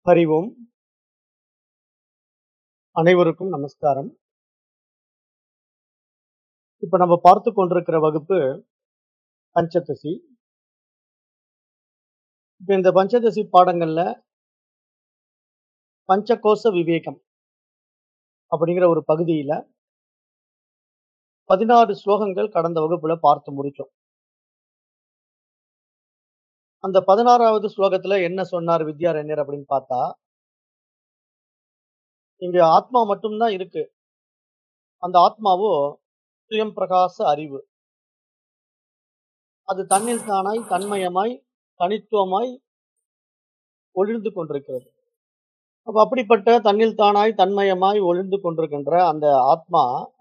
ஹரி ஓம் அனைவருக்கும் நமஸ்காரம் இப்ப நம்ம பார்த்து கொண்டிருக்கிற வகுப்பு பஞ்சதசி இப்ப இந்த பஞ்சதசி பாடங்கள்ல பஞ்சகோச விவேகம் அப்படிங்கிற ஒரு பகுதியில பதினாறு ஸ்லோகங்கள் கடந்த வகுப்புல பார்த்து முடிச்சோம் அந்த பதினாறாவது ஸ்லோகத்துல என்ன சொன்னார் வித்யாரண்யர் அப்படின்னு பார்த்தா இங்க ஆத்மா மட்டும்தான் இருக்கு அந்த ஆத்மாவோ சுயம் பிரகாச அறிவு அது தன்னில் தானாய் தன்மயமாய் தனித்துவமாய் ஒளிர்ந்து கொண்டிருக்கிறது அப்ப அப்படிப்பட்ட தன்னில் தானாய் தன்மயமாய் ஒளிர்ந்து கொண்டிருக்கின்ற அந்த ஆத்மா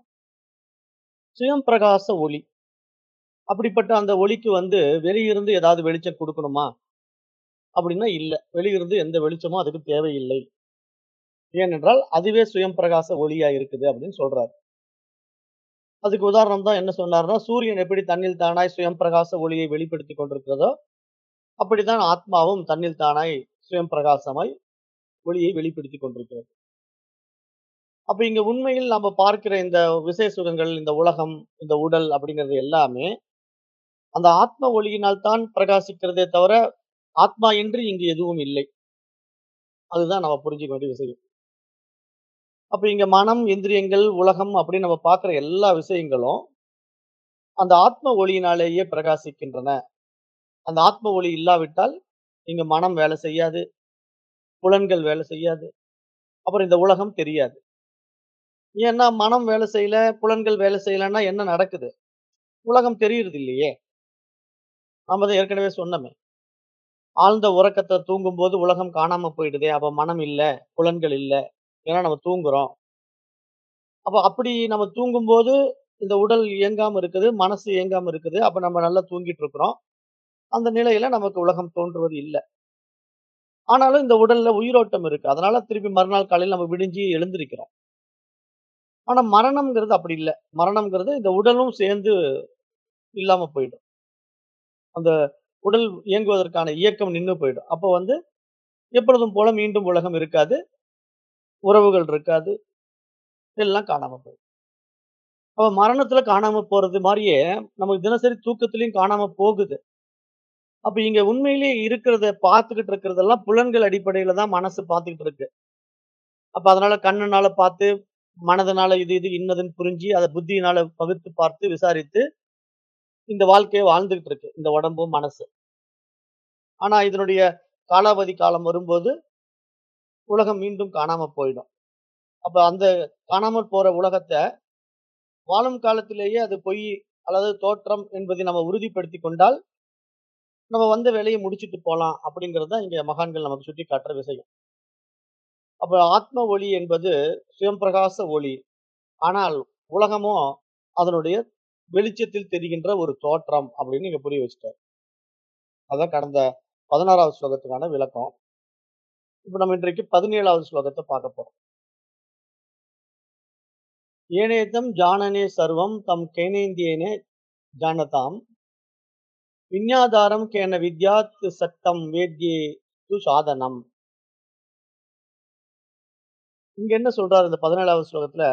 சுயம் பிரகாச ஒளி அப்படிப்பட்ட அந்த ஒளிக்கு வந்து வெளியிருந்து ஏதாவது வெளிச்சம் கொடுக்கணுமா அப்படின்னா இல்ல வெளியிருந்து எந்த வெளிச்சமும் அதுக்கு தேவையில்லை ஏனென்றால் அதுவே சுயம் பிரகாச ஒளியா இருக்குது அப்படின்னு சொல்றாரு அதுக்கு உதாரணம் தான் என்ன சொன்னார்னா சூரியன் எப்படி தன்னில் தானாய் சுயம் பிரகாச ஒளியை வெளிப்படுத்தி கொண்டிருக்கிறதோ அப்படித்தான் ஆத்மாவும் தன்னில் தானாய் சுயம் பிரகாசமாய் ஒளியை வெளிப்படுத்தி கொண்டிருக்கிறது அப்ப இங்க உண்மையில் நம்ம பார்க்கிற இந்த விசேஷ சுகங்கள் இந்த உலகம் இந்த உடல் அப்படிங்கிறது எல்லாமே அந்த ஆத்ம ஒளியினால் தான் பிரகாசிக்கிறதே தவிர ஆத்மா என்று இங்கு எதுவும் இல்லை அதுதான் நம்ம புரிஞ்சுக்க வேண்டிய விஷயம் அப்ப இங்க மனம் இந்திரியங்கள் உலகம் அப்படின்னு நம்ம பார்க்கிற எல்லா விஷயங்களும் அந்த ஆத்ம ஒளியினாலேயே பிரகாசிக்கின்றன அந்த ஆத்ம ஒளி இல்லாவிட்டால் இங்க மனம் வேலை செய்யாது புலன்கள் வேலை செய்யாது அப்புறம் இந்த உலகம் தெரியாது ஏன்னா மனம் வேலை செய்யல புலன்கள் வேலை செய்யலன்னா என்ன நடக்குது உலகம் தெரியுறது இல்லையே நாம தான் ஏற்கனவே சொன்னோமே ஆழ்ந்த உறக்கத்தை தூங்கும் போது உலகம் காணாம போயிடுதே அப்ப மனம் இல்ல புலன்கள் இல்ல ஏன்னா நம்ம தூங்குறோம் அப்ப அப்படி நம்ம தூங்கும் போது இந்த உடல் இயங்காம இருக்குது மனசு இயங்காம இருக்குது அப்ப நம்ம நல்லா தூங்கிட்டு இருக்கிறோம் அந்த நிலையில நமக்கு உலகம் தோன்றுவது இல்லை ஆனாலும் இந்த உடல்ல உயிரோட்டம் இருக்கு அதனால திருப்பி மறுநாள் காலையில் நம்ம விடிஞ்சு எழுந்திருக்கிறோம் ஆனா மரணம்ங்கிறது அப்படி இல்லை மரணம்ங்கிறது இந்த உடலும் சேர்ந்து இல்லாம போயிடும் அந்த உடல் இயங்குவதற்கான இயக்கம் நின்று போயிடும் அப்போ வந்து எப்பொழுதும் போல மீண்டும் உலகம் இருக்காது உறவுகள் இருக்காது எல்லாம் காணாம போயிடும் அப்ப மரணத்துல காணாம போறது மாதிரியே நமக்கு தினசரி தூக்கத்திலையும் காணாம போகுது அப்ப இங்க உண்மையிலேயே இருக்கிறத பார்த்துக்கிட்டு இருக்கிறதெல்லாம் புலன்கள் அடிப்படையில தான் மனசு பார்த்துக்கிட்டு இருக்கு அப்ப அதனால கண்ணுனால பார்த்து மனதனால இது இது இன்னதுன்னு புரிஞ்சு அதை புத்தியினால பகுத்து பார்த்து விசாரித்து இந்த வாழ்க்கையை வாழ்ந்துகிட்டு இருக்கு இந்த உடம்பும் மனசு ஆனா இதனுடைய காலாவதி காலம் வரும்போது உலகம் மீண்டும் காணாம போயிடும் அப்ப அந்த காணாமல் போற உலகத்தை வாழும் காலத்திலேயே அது பொய் அல்லது தோற்றம் என்பதை நம்ம உறுதிப்படுத்தி கொண்டால் நம்ம வந்த வேலையை முடிச்சுட்டு போலாம் அப்படிங்கிறது தான் இங்க மகான்கள் நமக்கு சுட்டி காட்டுற விஷயம் அப்ப ஆத்ம ஒளி என்பது சுயம்பிரகாச ஒளி ஆனால் உலகமோ அதனுடைய வெளிச்சத்தில் தெரிகின்ற ஒரு தோற்றம் அப்படின்னு இங்க புரிய வச்சுட்டார் அதான் கடந்த பதினாறாவது ஸ்லோகத்துக்கான விளக்கம் இப்ப நம்ம இன்றைக்கு பதினேழாவது ஸ்லோகத்தை பார்க்க போறோம் ஏனேதம் ஜானனே சர்வம் தம் கேனேந்தியனே ஜானதாம் விஞ்ஞாதாரம் கேன வித்யாத் சட்டம் வேத்யே து சாதனம் இங்க என்ன சொல்றாரு இந்த பதினேழாவது ஸ்லோகத்துல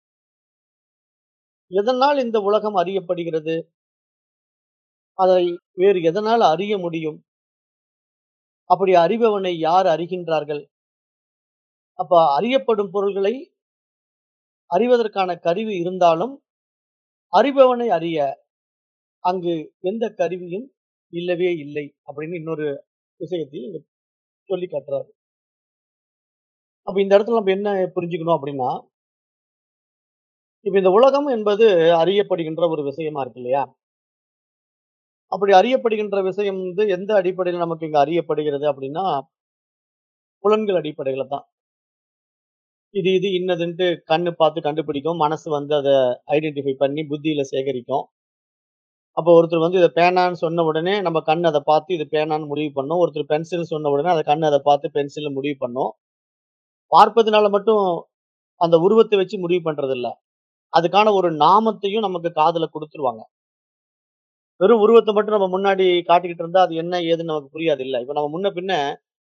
எதனால் இந்த உலகம் அறியப்படுகிறது அதை வேறு எதனால் அறிய முடியும் அப்படி அறிபவனை யார் அறிகின்றார்கள் அப்ப அறியப்படும் பொருள்களை அறிவதற்கான கருவி இருந்தாலும் அறிபவனை அறிய அங்கு எந்த கருவியும் இல்லவே இல்லை அப்படின்னு இன்னொரு விஷயத்தையும் சொல்லி காட்டுறாரு அப்ப இந்த இடத்துல நம்ம என்ன புரிஞ்சுக்கணும் அப்படின்னா இப்ப இந்த உலகம் என்பது அறியப்படுகின்ற ஒரு விஷயமா இருக்கு இல்லையா அப்படி அறியப்படுகின்ற விஷயம் வந்து எந்த அடிப்படையில் நமக்கு இங்க அறியப்படுகிறது அப்படின்னா புலன்கள் அடிப்படையில தான் இது இது இன்னதுன்ட்டு கண்ணு பார்த்து கண்டுபிடிக்கும் மனசு வந்து அதை ஐடென்டிஃபை பண்ணி புத்தியில சேகரிக்கும் அப்போ ஒருத்தர் வந்து இதை பேனான்னு சொன்ன உடனே நம்ம கண் அதை பார்த்து இது பேனான்னு முடிவு பண்ணும் ஒருத்தர் பென்சில் சொன்ன உடனே அதை கண் அதை பார்த்து பென்சில் முடிவு பண்ணும் பார்ப்பதனால மட்டும் அந்த உருவத்தை வச்சு முடிவு பண்றது இல்ல அதுக்கான ஒரு நாமத்தையும் நமக்கு காதுல கொடுத்துருவாங்க வெறும் உருவத்தை மட்டும் நம்ம முன்னாடி காட்டிக்கிட்டு இருந்தா அது என்ன ஏதுன்னு நமக்கு புரியாது இல்ல இப்ப நம்ம முன்ன பின்ன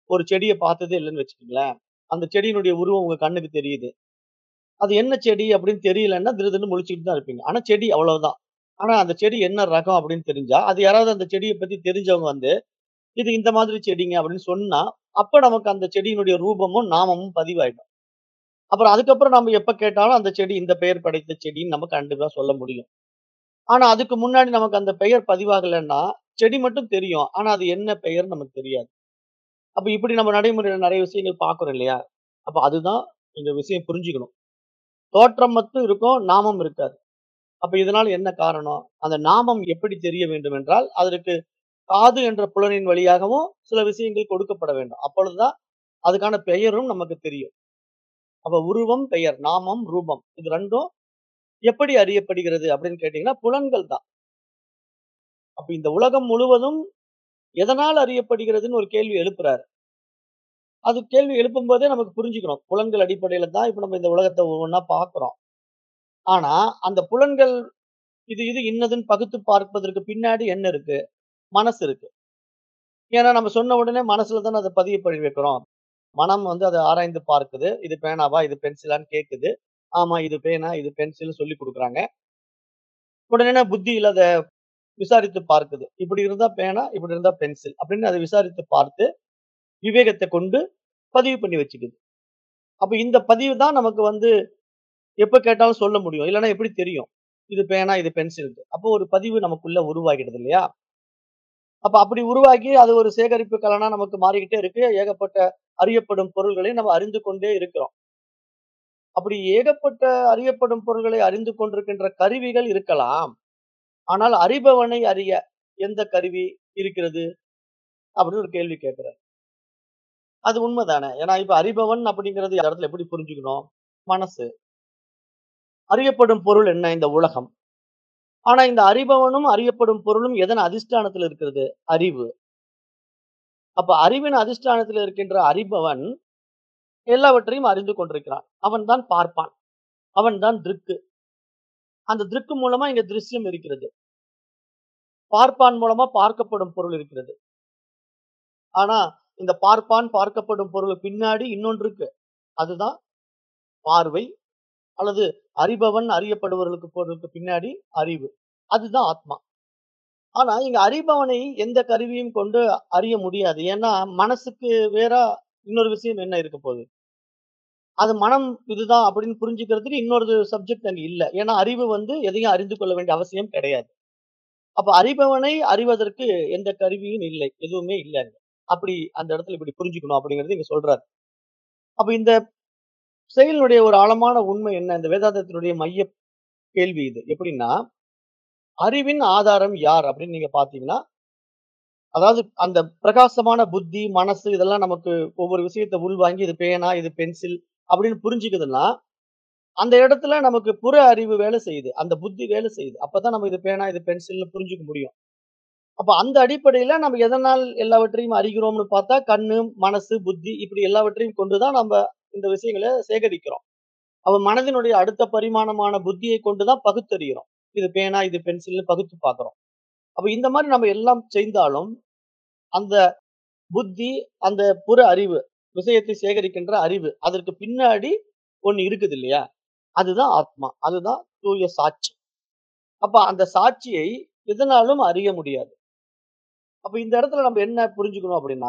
ஒரு செடிய பார்த்ததே இல்லன்னு வச்சுக்கங்களேன். அந்த செடியினுடைய உருவம் உங்க கண்ணுக்கு தெரியுது. அது என்ன செடி அப்படின்னு தெரியலன்னா, திருதிருன்னு முழிச்சுக்கிட்டு தான் இருப்பீங்க. ஆனா செடி அவ்வளவுதான். ஆனா அந்த செடி என்ன ரகம் அப்படின்னு தெரிஞ்சா, அது யாராவது அந்த செடிய பத்தி தெரிஞ்சவங்க வந்து, இது இந்த மாதிரி செடிங்க அப்படின்னு சொன்னா, அப்ப நமக்கு அந்த செடியினுடைய ரூபமும், நாமமும் பதிவாயிடும். அப்புறம் அதுக்கப்புறம் நம்ம எப்ப கேட்டாலும் அந்த செடி இந்த பெயர் படைத்த செடின்னு நம்ம கண்டிப்பா சொல்ல முடியும். ஆனா அதுக்கு முன்னாடி நமக்கு அந்த பெயர் பதிவாகலன்னா, செடி மட்டும் தெரியும். ஆனா அது என்ன பெயர்ன்னு நமக்கு தெரியாது. அப்ப இப்படி நம்ம நடைமுறையில நெறைய விஷயங்கள் பார்க்கிறோம் இல்லையா? அப்ப அதுதான் இந்த விஷயம் புரிஞ்சுக்கணும். தோற்றம் மட்டும் இருக்கும், நாமம் இருக்காது. அப்ப இதனால என்ன காரணம்? அந்த நாமம் எப்படி தெரிய வேண்டும் என்றால், அதற்கு காது என்ற புலனின் வழியாகவும் சில விஷயங்கள் கொடுக்கப்பட வேண்டும். அப்பொழுதுதான் அதுக்கான பெயரும் நமக்கு தெரியும். அப்ப உருவம், பெயர், நாமம், ரூபம் இது 2ம் எப்படி அறியப்படுகிறது அப்படின்னு கேட்டீங்கன்னா, புலன்கள் தான். அப்ப இந்த உலகம் முழுவதும் எதனால் அறியப்படுகிறதுன்னு ஒரு கேள்வி எழுப்புறாரு. அது கேள்வி எழுப்பும்போதே நமக்கு புரிஞ்சுக்கணும். புலன்கள் அடிப்படையில தான் இப்ப நம்ம இந்த உலகத்த ஒவ்வொன்னா பார்க்கிறோம். ஆனா, அந்த புலன்கள் இது இது இன்னதுன்னு பகுத்து பார்ப்பதற்கு பின்னாடி என்ன இருக்கு? மனசு இருக்கு. ஏன்னா நம்ம சொன்ன உடனே மனசுல தானே அத பதிய பண்ணி வைக்கிறோம். மனம் வந்து அத ஆராய்ந்து பார்க்குது. இது பேனாவா? இது பென்சிலான்னு கேட்குது. ஆமா இது பேனா, இது பென்சில்னு சொல்லிக் குடுக்குறாங்க. உடனே புத்தியில அத விசாரித்து பார்க்குது. இப்படி இருந்தா பேனா, இப்படி இருந்தா பென்சில் அப்படின்னு அத விசாரித்து பார்த்து, விவேகத்த கொண்டு பதிவு பண்ணி வச்சுக்குது. அப்ப இந்த பதிவு தான் நமக்கு வந்து எப்ப கேட்டாலும் சொல்ல முடியும். இல்லன்னா எப்படி தெரியும்? இது பேனா, இது பென்சில்ன்ட்டு. அப்போ ஒரு பதிவு நமக்குள்ள உருவாகிடுது இல்லையா? அப்ப அப்படி உருவாகி அது ஒரு சேகரிப்பு கலனா நமக்கு மாறிக்கிட்டே இருக்கு. ஏகப்பட்ட அறியப்படும் பொருள்களை நம்ம அறிந்து கொண்டே இருக்கிறோம். அப்படி ஏகப்பட்ட அறியப்படும் பொருள்களை அறிந்து கொண்டிருக்கின்ற கருவிகள் இருக்கலாம். ஆனால் அறிபவனை அறிய எந்த கருவி இருக்கிறது? அப்படின்னு ஒரு கேள்வி கேட்கிறார். அது உண்மைதானே. ஏன்னா இப்ப அறிபவன் அப்படிங்கிறது இந்த இடத்துல எப்படி புரிஞ்சுக்கணும்? மனசு. அறியப்படும் பொருள் என்ன? இந்த உலகம். ஆனா இந்த அறிபவனும், அறியப்படும் பொருளும் எதன் அதிஷ்டானத்துல இருக்கிறது? அறிவு. அப்ப அறிவின் அதிஷ்டானத்துல இருக்கின்ற அறிபவன் எல்லாவற்றையும் அறிந்து கொண்டிருக்கிறான். அவன் தான் பார்ப்பான். அவன் தான் திருக்கு. அந்த திருக்கு மூலமா இங்க திருஷ்யம் இருக்கிறது. பார்ப்பான் மூலமா பார்க்கப்படும் பொருள் இருக்கிறது. ஆனா இந்த பார்ப்பான், பார்க்கப்படும் பொருளுக்கு பின்னாடி இன்னொன்று இருக்கு. அதுதான் பார்வை அல்லது அறிபவன், அறியப்படுபவர்களுக்கு பொருளுக்கு பின்னாடி அறிவு. அதுதான் ஆத்மா. ஆனா இங்க அறிபவனை எந்த கருவியும் கொண்டு அறிய முடியாது. ஏன்னா மனசுக்கு வேறா இன்னொரு விஷயம் என்ன இருக்க போகுது? அது மனம் இதுதான் அப்படின்னு புரிஞ்சுக்கிறதுக்கு இன்னொரு சப்ஜெக்ட் அங்க இல்ல. ஏன்னா அறிவு வந்து எதையும் அறிந்து கொள்ள வேண்டிய அவசியம் கிடையாது. அப்ப அறிபவனை அறிவதற்கு எந்த கருவியும் இல்லை. எதுவுமே இல்ல அங்க. அப்படி அந்த இடத்துல இப்படி புரிஞ்சுக்கணும் அப்படிங்கிறது இங்க சொல்றாரு. அப்ப இந்த செயலினுடைய ஒரு ஆழமான உண்மை என்ன? இந்த வேதாந்தத்தினுடைய மைய கேள்வி இது. எப்படின்னா, அறிவின் ஆதாரம் யார் அப்படின்னு நீங்க பார்த்தீங்கன்னா, அதாவது அந்த பிரகாசமான புத்தி, மனசு இதெல்லாம் நமக்கு ஒவ்வொரு விஷயத்த உள்வாங்கி இது பேனா, இது பென்சில் அப்படின்னு புரிஞ்சுக்குதுன்னா, அந்த இடத்துல நமக்கு புற அறிவு வேலை செய்யுது. அந்த புத்தி வேலை செய்யுது. அப்பதான் நம்ம இது பேனா, இது பென்சில்னு புரிஞ்சுக்க முடியும். அப்ப அந்த அடிப்படையில நம்ம எதனால் எல்லாவற்றையும் அறிகிறோம்னு பார்த்தா, கண்ணு, மனசு, புத்தி இப்படி எல்லாவற்றையும் கொண்டு தான் நம்ம இந்த விஷயங்கள சேகரிக்கிறோம். அப்ப மனதினுடைய அடுத்த பரிமாணமான புத்தியை கொண்டு தான் பகுத்தறிகிறோம். இது பேனா, இது பென்சில்னு பகுத்து பார்க்கிறோம். அப்ப இந்த மாரி நம்ம எல்லாம் செய்தாலும், அந்த புத்தி, அந்த புற அறிவு, விஷயத்தை சேகரிக்கின்ற அறிவு, அதற்கு பின்னாடி ஒண்ணு இருக்குது இல்லையா? அதுதான் ஆத்மா. அதுதான் தூய சாட்சி. அப்ப அந்த சாட்சியை எதனாலும் அறிய முடியாது. அப்ப இந்த இடத்துல நம்ம என்ன புரிஞ்சுக்கணும் அப்படின்னா,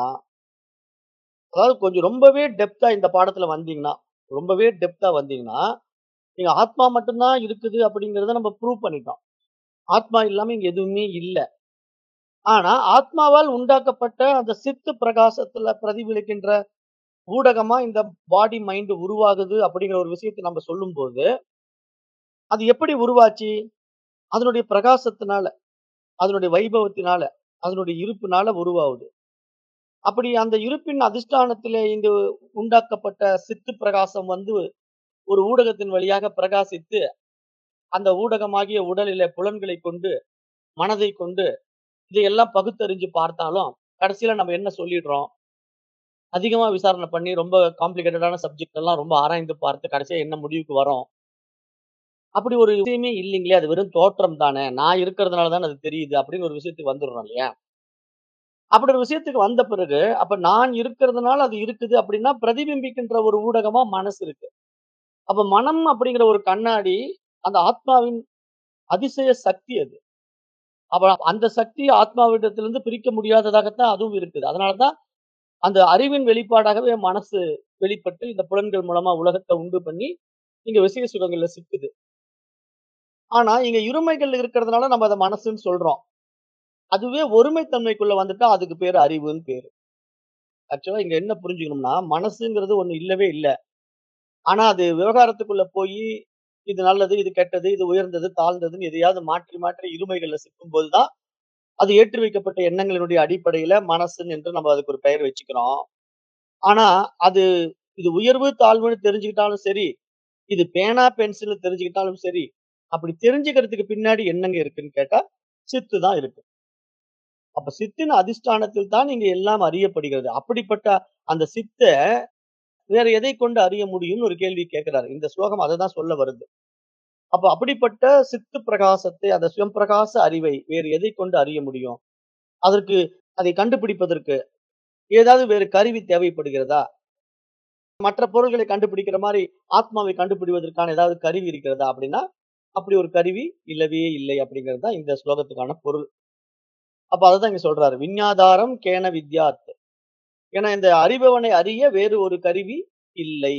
அதாவது கொஞ்சம் ரொம்பவே டெப்த்தா இந்த பாடத்துல வந்தீங்கன்னா, ரொம்பவே டெப்த்தா வந்தீங்கன்னா, நீங்க ஆத்மா மட்டும் தான் இருக்குது அப்படிங்கிறத நம்ம ப்ரூவ் பண்ணிட்டோம். ஆத்மா இல்லாம இங்க எதுவுமே இல்ல. ஆனா ஆத்மாவால் உண்டாக்கப்பட்ட அந்த சித்து பிரகாசத்துல பிரதிபலிக்கின்ற ஊடகமா இந்த பாடி, மைண்ட் உருவாகுது அப்படிங்கிற ஒரு விஷயத்த நம்ம சொல்லும்போது, அது எப்படி உருவாச்சு? அதனுடைய பிரகாசத்தினால, அதனுடைய வைபவத்தினால, அதனுடைய இருப்பினால உருவாகுது. அப்படி அந்த இருப்பின் அதிஷ்டானத்திலே இங்கு உண்டாக்கப்பட்ட சித்து பிரகாசம் வந்து ஒரு ஊடகத்தின் வழியாக பிரகாசித்து, அந்த ஊடகமாகிய உடலிலே புலன்களை கொண்டு, மனதை கொண்டு இதையெல்லாம் பகுத்தறிஞ்சு பார்த்தாலும், கடைசியில நம்ம என்ன சொல்லிடுறோம்? அதிகமா விசாரணை பண்ணி ரொம்ப காம்ப்ளிகேட்டடான சப்ஜெக்ட் எல்லாம் ரொம்ப ஆராய்ந்து பார்த்து கடைசியா என்ன முடிவுக்கு வரோம்? அப்படி ஒரு விஷயமே இல்லைங்களே! அது வெறும் தோற்றம் தானே! நான் இருக்கிறதுனால தானே அது தெரியுது அப்படின்னு ஒரு விஷயத்துக்கு வந்துடுறோம் இல்லையா? அப்படி ஒரு விஷயத்துக்கு வந்த பிறகு, அப்ப நான் இருக்கிறதுனால அது இருக்குது அப்படின்னா, பிரதிபிம்பிக்கின்ற ஒரு ஊடகமா மனசு இருக்கு. அப்ப மனம் அப்படிங்கிற ஒரு கண்ணாடி, அந்த ஆத்மாவின் அதிசய சக்தி அது. அப்ப அந்த சக்தி ஆத்மாவிடத்திலிருந்து பிரிக்க முடியாததாகத்தான் அதுவும் இருக்குது. அதனால தான் அந்த அறிவின் வெளிப்பாடாகவே மனசு வெளிப்பட்டு, இந்த புலன்கள் மூலமா உலகத்த உண்டு பண்ணி, இங்க விசய சுகங்கள்ல சிக்குது. ஆனா, இங்க இருமைகள் இருக்கிறதுனால நம்ம அத மனசுன்னு சொல்றோம். அதுவே ஒருமைத்தன்மைக்குள்ள வந்துட்டா அதுக்கு பேரு அறிவுன்னு பேரு. ஆக்சுவலா இங்க என்ன புரிஞ்சுக்கணும்னா, மனசுங்கிறது ஒண்ணு இல்லவே இல்ல. ஆனா அது விவகாரத்துக்குள்ள போயி, இது நல்லது, இது கெட்டது, இது உயர்ந்தது, தாழ்ந்ததுன்னு எதையாவது மாற்றி மாற்றி இருமைகள்ல சிக்கும்போது தான், அது ஏற்றி வைக்கப்பட்ட எண்ணங்களினுடைய அடிப்படையில மனசுன்னு என்று நம்ம அதுக்கு ஒரு பெயர் வச்சுக்கிறோம். ஆனா, அது இது உயர்வு, தாழ்வுன்னு தெரிஞ்சுக்கிட்டாலும் சரி, இது பேனா, பென்சில்னு தெரிஞ்சுக்கிட்டாலும் சரி, அப்படி தெரிஞ்சுக்கிறதுக்கு பின்னாடி என்னங்க இருக்குன்னு கேட்டா, சித்து தான் இருக்கு. அப்ப சித்தின் அதிஷ்டானத்தில் தான் இங்க எல்லாம் அறியப்படுகிறது. அப்படிப்பட்ட அந்த சித்த வேற எதை கொண்டு அறிய முடியும்னு ஒரு கேள்வி கேட்கிறாரு. இந்த ஸ்லோகம் அததான் சொல்ல வருது. அப்ப அப்படிப்பட்ட சித்து பிரகாசத்தை, அந்த சிவம் பிரகாச அறிவை வேறு எதை கொண்டு அறிய முடியும்? அதற்கு அதை கண்டுபிடிப்பதற்கு ஏதாவது வேறு கருவி தேவைப்படுகிறதா? மற்ற பொருள்களை கண்டுபிடிக்கிற மாரி ஆத்மாவை கண்டுபிடிப்பதற்கான ஏதாவது கருவி இருக்கிறதா? அப்படின்னா, அப்படி ஒரு கருவி இல்லவே இல்லை அப்படிங்கிறது தான் இந்த ஸ்லோகத்துக்கான பொருள். அப்ப அததான் இங்க சொல்றாரு. விஞ்ஞாதாரம் கேன வித்யாத். ஏன்னா இந்த அறிபவனை அறிய வேறு ஒரு கருவி இல்லை.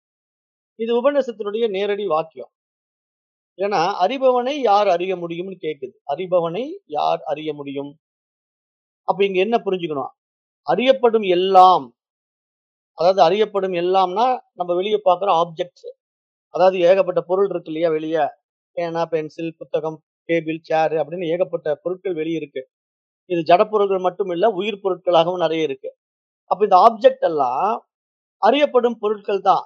இது உபநிஷத்தினுடைய நேரடி வாக்கியம். ஏன்னா, அறிபவனை யார் அறிய முடியும்னு கேக்குது. அறிபவனை யார் அறிய முடியும்? அப்ப இங்க என்ன புரிஞ்சுக்கணும்? அறியப்படும் எல்லாம் அதாவது அறியப்படும் எல்லாம்னா, நம்ம வெளிய பார்க்கிற ஆப்ஜெக்ட்ஸ். அதாவது ஏகப்பட்ட பொருள் இருக்கு இல்லையா வெளிய. பேனா, பென்சில், புத்தகம், டேபிள், சேர் அப்படின்னு ஏகப்பட்ட பொருட்கள் வெளிய இருக்கு. இது ஜட பொருட்கள் மட்டும் இல்ல, உயிர் பொருட்களாகவும் நெறைய இருக்கு. அப்ப இந்த ஆப்ஜெக்ட் எல்லாம் அறியப்படும் பொருட்கள் தான்.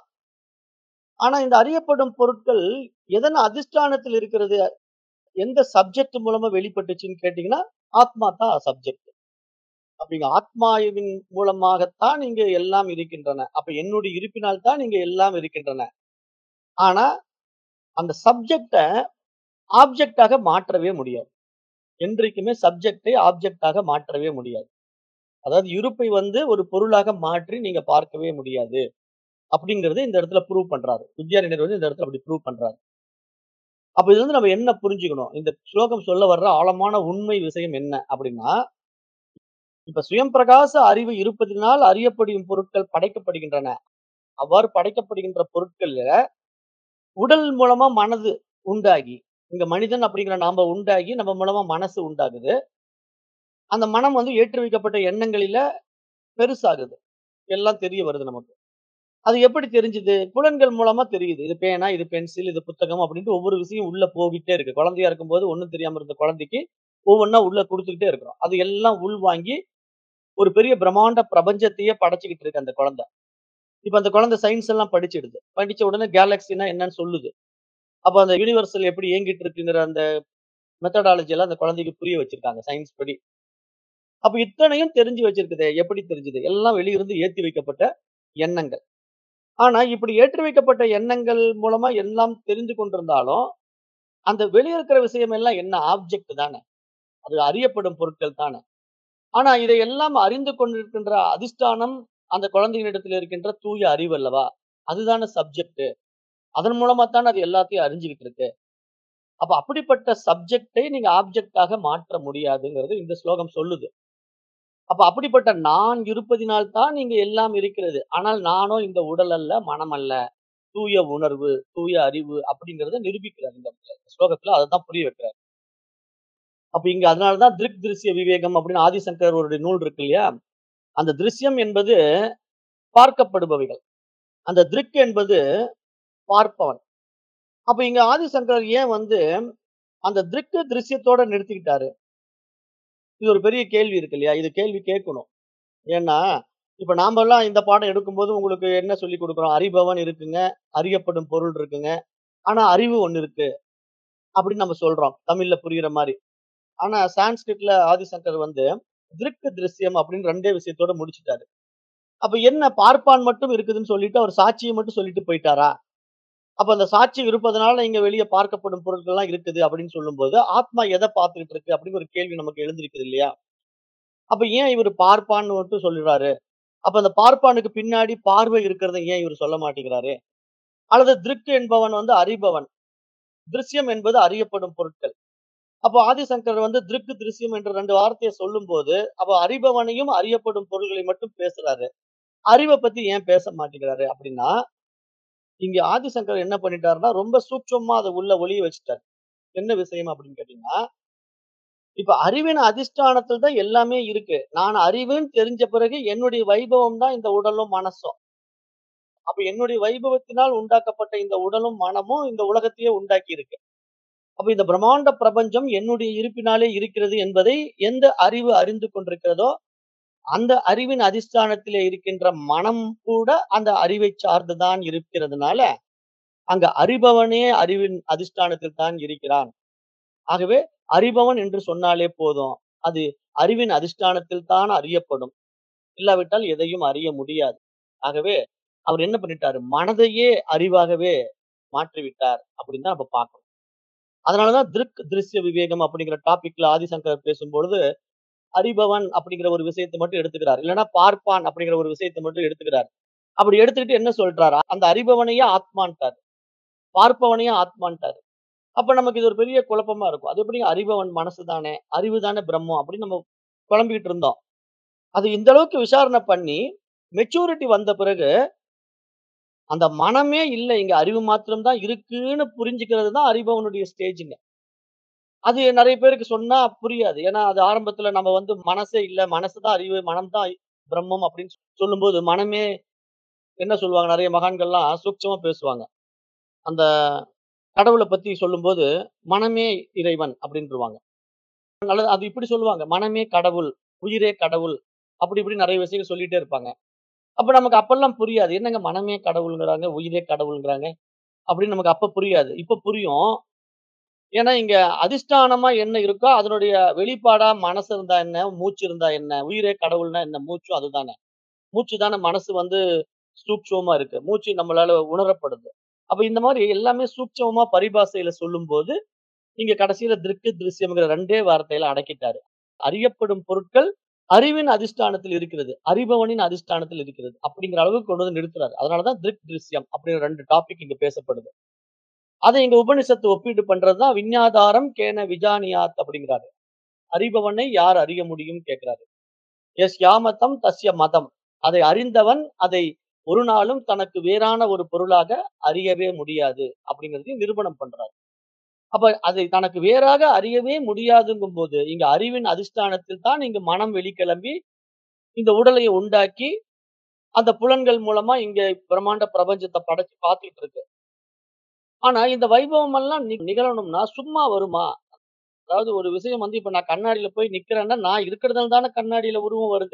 ஆனா இந்த அறியப்படும் பொருட்கள் எதன் அதிஷ்டானத்தில் இருக்கிறது? எந்த சப்ஜெக்ட் மூலமா வெளிப்பட்டுச்சுன்னு கேட்டீங்கன்னா, ஆத்மா தான் சப்ஜெக்ட். அப்படிங்க ஆத்மாவின் மூலமாகத்தான் இங்க எல்லாம் இருக்கின்றன. அப்ப என்னுடைய இருப்பினால் தான் இங்க எல்லாம் இருக்கின்றன. ஆனா, அந்த சப்ஜெக்ட்ட ஆப்ஜெக்ட்டாக மாற்றவே முடியாது. என்றைக்குமே சப்ஜெக்ட்டை ஆப்ஜெக்ட்டாக மாற்றவே முடியாது. அதாவது இருப்பை வந்து ஒரு பொருளாக மாற்றி நீங்க பார்க்கவே முடியாது. அப்படிங்கிறத இந்த இடத்துல ப்ரூவ் பண்றாரு. வித்யாரண்யர் வந்து இந்த இடத்துல அப்படி ப்ரூவ் பண்றாரு. அப்ப இதுல இருந்து நம்ம என்ன புரிஞ்சுக்கணும்? இந்த ஸ்லோகம் சொல்ல வர்ற ஆழமான உண்மை விஷயம் என்ன அப்படின்னா, இப்ப சுயம் பிரகாச அறிவு இருப்பதினால் அறியப்படும் பொருட்கள் படைக்கப்படுகின்றன. அவ்வாறு படைக்கப்படுகின்ற பொருட்கள்ல உடல் மூலமா மனது உண்டாகி, இங்க மனிதன் அப்படிங்கிற நாம உண்டாகி, நம்ம மூலமா மனசு உண்டாகுது. அந்த மனம் வந்து ஏற்றி வைக்கப்பட்ட எண்ணங்களில பெருசாகுது. எல்லாம் தெரிய வருது நமக்கு. அது எப்படி தெரிஞ்சுது? புலன்கள் மூலமா தெரியுது. இது பேனா, இது பென்சில், இது புத்தகம் அப்படின்ட்டு ஒவ்வொரு விஷயம் உள்ள போகிட்டே இருக்கு. குழந்தையா இருக்கும்போது ஒண்ணும் தெரியாம இருந்த குழந்தைக்கு ஒவ்வொன்னா உள்ள குடுத்துக்கிட்டே இருக்கிறோம். அது எல்லாம் உள்வாங்கி ஒரு பெரிய பிரம்மாண்ட பிரபஞ்சத்தையே படைச்சுக்கிட்டு இருக்கு அந்த குழந்தை. இப்ப அந்த குழந்தை சயின்ஸ் எல்லாம் படிச்சிடுது. படிச்ச உடனே கேலக்ஸின்னா என்னன்னு சொல்லுது. அப்ப அந்த யுனிவர்சல் எப்படி இயங்கிட்டு இருக்குங்கிற அந்த மெத்தடாலஜி எல்லாம் அந்த குழந்தைக்கு புரிய வச்சிருக்காங்க சயின்ஸ் படி. அப்ப இத்தனையும் தெரிஞ்சு வச்சிருக்குதே. எப்படி தெரிஞ்சது? எல்லாம் வெளியிருந்து ஏத்தி வைக்கப்பட்ட எண்ணங்கள். ஆனா இப்படி ஏற்றி வைக்கப்பட்ட எண்ணங்கள் மூலமா எல்லாம் தெரிந்து கொண்டிருந்தாலும், அந்த வெளிய இருக்கிற விஷயம் எல்லாம் என்ன? ஆப்ஜெக்ட் தானே. அது அறியப்படும் பொருட்கள் தானே. ஆனா இதை எல்லாம் அறிந்து கொண்டிருக்கின்ற அதிஷ்டானம் அந்த குழந்தையினிடத்தில் இருக்கின்ற தூய அறிவு அல்லவா? அதுதானே சப்ஜெக்ட். அதன் மூலமா தானே அது எல்லாத்தையும் அறிஞ்சுகிட்டு இருக்கு. அப்ப அப்படிப்பட்ட சப்ஜெக்ட்டை நீங்க ஆப்ஜெக்ட்டாக மாற்ற முடியாதுங்கிறது இந்த ஸ்லோகம் சொல்லுது. அப்ப அப்படிப்பட்ட நான் இருப்பதினால் தான் இங்க எல்லாம் இருக்கிறது. ஆனால் நானோ இந்த உடல் அல்ல, மனம் அல்ல. தூய உணர்வு, தூய அறிவு அப்படிங்கிறத நிரூபிக்கிறார் இந்த இடத்துல. இந்த ஸ்லோகத்துல அததான் புரிய வைக்கிறார். அப்ப இங்க அதனால தான் திருக் திருஷ்ய விவேகம் அப்படின்னு ஆதிசங்கர் ஒரு நூல் இருக்கு இல்லையா? அந்த திருஷ்யம் என்பது பார்க்கப்படுபவைகள். அந்த திருக் என்பது பார்ப்பவன். அப்ப இங்க ஆதிசங்கர் ஏன் வந்து அந்த திருக்கு திருஷ்யத்தோட நிறுத்திக்கிட்டாரு? இது ஒரு பெரிய கேள்வி இருக்கு இல்லையா? இது கேள்வி கேட்கணும். ஏன்னா, இப்ப நாமெல்லாம் இந்த பாடம் எடுக்கும்போது உங்களுக்கு என்ன சொல்லிக் குடுக்குறோம்? அறிபவன் இருக்குங்க, அறியப்படும் பொருள் இருக்குங்க. ஆனா அறிவு ஒண்ணு இருக்கு. அப்படின்னு நம்ம சொல்றோம். தமிழ்ல புரியிற மாரி. ஆனா சான்ஸ்கிரிட்ல ஆதிசங்கர் வந்து திருக்கு திருஷ்யம் அப்படின்னு 2டே விஷயத்தோட முடிச்சுட்டாரு. அப்ப என்ன பார்ப்பான் மட்டும் இருக்குதுன்னு சொல்லிட்டு அவர் சாட்சிய மட்டும் சொல்லிட்டு போயிட்டாரா? அப்ப அந்த சாட்சி இருப்பதனால இங்க வெளிய பார்க்கப்படும் பொருட்கள்லாம் இருக்குது அப்படின்னு சொல்லும்போது, ஆத்மா எத பார்த்துக்கிட்டு இருக்கு அப்படின்னு ஒரு கேள்வி நமக்கு எழுந்திருக்குது இல்லையா? அப்ப ஏன் இவரு பார்ப்பான்னு மட்டும் சொல்லுறாரு? அப்ப அந்த பார்ப்பானுக்கு பின்னாடி பார்வை இருக்கிறத ஏன் இவரு சொல்ல மாட்டேங்கிறாரு? அல்லது திருக் என்பவன் வந்து அறிபவன். திருஷ்யம் என்பது அறியப்படும் பொருட்கள். அப்போ ஆதிசங்கரர் வந்து திருக், திருஷ்யம் என்ற 2 வார்த்தைய சொல்லும்போது, அப்ப அறிபவனையும், அறியப்படும் பொருள்களை மட்டும் பேசுறாரு. அறிவ பத்தி ஏன் பேச மாட்டேங்கிறாரு? அப்படின்னா, இங்க ஆதிசங்கரர் என்ன பண்ணிட்டாருன்னா, ரொம்ப சூட்சமமா அத உள்ள ஒளிய வச்சுட்டாரு. என்ன விஷயம் அப்படின்னு கேட்டீங்கன்னா, இப்ப அறிவின் அதிஷ்டானத்துல தான் எல்லாமே இருக்கு. நான் அறிவுன்னு தெரிஞ்ச பிறகு என்னுடைய வைபவம் தான் இந்த உடலும், மனசும். அப்ப என்னுடைய வைபவத்தினால் உண்டாக்கப்பட்ட இந்த உடலும், மனமும் இந்த உலகத்தையே உண்டாக்கி இருக்கு. அப்ப இந்த பிரம்மாண்ட பிரபஞ்சம் என்னுடைய இருப்பினாலே இருக்கிறது என்பதை எந்த அறிவு அறிந்து கொண்டிருக்கிறதோ, அந்த அறிவின் அதிஷ்டானத்திலே இருக்கின்ற மனம் கூட அந்த அறிவைச் சார்ந்து தான் இருக்கிறதுனால, அங்க அறிபவனே அறிவின் அதிஷ்டானத்தில் தான் இருக்கிறான். ஆகவே அறிபவன் என்று சொன்னாலே போதும். அது அறிவின் அதிஷ்டானத்தில் தான் அறியப்படும். இல்லாவிட்டால் எதையும் அறிய முடியாது. ஆகவே அவர் என்ன பண்ணிட்டாரு? மனதையே அறிவாகவே மாற்றிவிட்டார் அப்படின்னு தான் நம்ம பார்க்கணும். அதனால தான் திருக், திருஷ்ய விவேகம் அப்படிங்கிற டாபிக்ல ஆதிசங்கரர் பேசும்பொழுது, அறிபவன் அப்படிங்கிற ஒரு விஷயத்த மட்டும் எடுத்துக்கிறார். இல்லன்னா பார்ப்பான் அப்படிங்கிற ஒரு விஷயத்த மட்டும் எடுத்துக்கிறார். அப்படி எடுத்துக்கிட்டு என்ன சொல்றாரு? அந்த அறிபவனையே ஆத்மான்ட்டாரு. பார்ப்பவனையும் ஆத்மான்ட்டாரு. அப்ப நமக்கு இது ஒரு பெரிய குழப்பமா இருக்கும். அது எப்படிங்க அறிபவன் மனசு தானே, அறிவு தானே பிரம்மம் அப்படின்னு நம்ம குழம்பிக்கிட்டு இருந்தோம். அது இந்த அளவுக்கு விசாரணை பண்ணி, மெச்சூரிட்டி வந்த பிறகு, அந்த மனமே இல்ல. இங்க அறிவு மாத்திரம் தான் இருக்குன்னு புரிஞ்சுக்கிறது தான் அறிபவனுடைய ஸ்டேஜ்ங்க. அது நெறைய பேருக்கு சொன்னா புரியாது. ஏன்னா, அது ஆரம்பத்துல நம்ம வந்து மனசே இல்ல, மனசு தான் அறிவு, மனம் தான் பிரம்மம் அப்படின்னு சொல்லும்போது, மனமே என்ன சொல்லுவாங்க? நெறைய மகான்கள்லாம் சூட்சமா பேசுவாங்க. அந்த கடவுள பத்தி சொல்லும்போது, மனமே இறைவன் அப்படின்றுவாங்க. அல்லது அது இப்படி சொல்லுவாங்க. மனமே கடவுள், உயிரே கடவுள். அப்படி இப்படி நெறைய விஷயங்கள் சொல்லிட்டே இருப்பாங்க. அப்ப நமக்கு அப்பல்லாம் புரியாது. என்னங்க மனமே கடவுள்ங்கிறாங்க, உயிரே கடவுள்ங்கிறாங்க. அப்படின்னு நமக்கு அப்ப புரியாது. இப்ப புரியும். ஏன்னா, இங்க அதிஷ்டானமா என்ன இருக்கோ, அதனுடைய வெளிப்பாடா மனசு இருந்தா என்ன? மூச்சு இருந்தா என்ன? உயிரே கடவுள்னா என்ன? மூச்சும் அதுதானே. மூச்சு தானே மனசு வந்து சூட்சுமமா இருக்கு. மூச்சு நம்மளால உணரப்படுது. அப்ப இந்த மாரி எல்லாமே சூட்சமமா பரிபாஷையில சொல்லும்போது, இங்க கடைசியில திருக்கு, திருஷ்யம்ங்கிற 2டே வார்த்தையில அடக்கிட்டாரு. அறியப்படும் பொருட்கள் அறிவின் அதிஷ்டானத்தில் இருக்கிறது. அறிபவனின் அதிஷ்டானத்தில் இருக்கிறது. அப்படிங்கிற அளவுக்கு கொண்டு வந்து நிறுத்துறாரு. அதனால தான் திருக், திருஷ்யம் அப்படிங்கிற 2 டாபிக் இங்க பேசப்படுது. அத இங்க உபனிஷத்து ஒப்பீடு பண்றது தான் விஞ்ஞாதாரம் கேன விஜானியாத் அப்படிங்கிறாரு. அறிபவனை யார் அறிய முடியும் கேட்கிறாரு. எஸ் யாமதம் தஸ்ய மதம். அதை அறிந்தவன் அதை ஒரு நாளும் தனக்கு வேறான ஒரு பொருளாக அறியவே முடியாது அப்படிங்கிறதையும் நிரூபணம் பண்றாரு. அப்ப அதை தனக்கு வேறாக அறியவே முடியாதுங்கும்போது, இங்க அறிவின் அதிஷ்டானத்தில் தான் இங்க மனம் வெளிக்கிளம்பி, இந்த உடலை உண்டாக்கி, அந்த புலன்கள் மூலமா இங்க பிரம்மாண்ட பிரபஞ்சத்த படைச்சு பார்த்துட்டு இருக்கு. ஆனா இந்த வைபவம் எல்லாம் நி நிகழணும்னா சும்மா வருமா? அதாவது ஒரு விஷயம் வந்து இப்ப நான் கண்ணாடியில போய் நிக்கிறேன்னா, நான் இருக்கிறதால தானே கண்ணாடியில உருவம் வருது.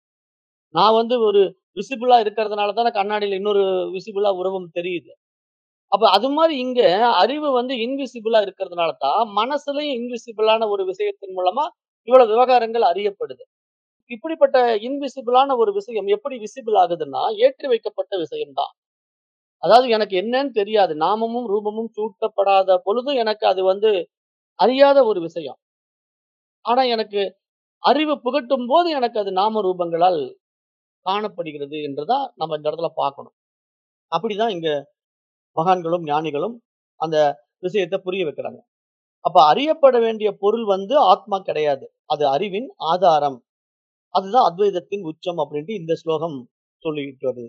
நான் வந்து ஒரு விசிபிளா இருக்கிறதுனால தானே கண்ணாடியில இன்னொரு விசிபிளா உருவம் தெரியுது. அப்ப அது மாரி இங்க அறிவு வந்து இன்விசிபிளா இருக்கிறதுனால தான், மனசுலயும் இன்விசிபிளான ஒரு விஷயத்தின் மூலமா இவ்வளவு விவகாரங்கள் அறியப்படுது. இப்படிப்பட்ட இன்விசிபிளான ஒரு விஷயம் எப்படி விசிபிள் ஆகுதுன்னா, ஏற்றி வைக்கப்பட்ட விஷயம் தான். அதாவது எனக்கு என்னன்னு தெரியாது. நாமமும், ரூபமும் சூட்டப்படாத பொழுது எனக்கு அது வந்து அறியாத ஒரு விஷயம். ஆனா எனக்கு அறிவு புகட்டும்போது எனக்கு அது நாம ரூபங்களால் காணப்படுகிறது என்று தான் நம்ம இந்த இடத்துல பார்க்கணும். அப்படிதான் இங்க மகான்களும், ஞானிகளும் அந்த விஷயத்த புரிய வைக்கிறாங்க. அப்ப அறியப்பட வேண்டிய பொருள் வந்து ஆத்மா கிடையாது. அது அறிவின் ஆதாரம். அதுதான் அத்வைதத்தின் உச்சம் அப்படின்ட்டு இந்த ஸ்லோகம் சொல்லிட்டு வருது.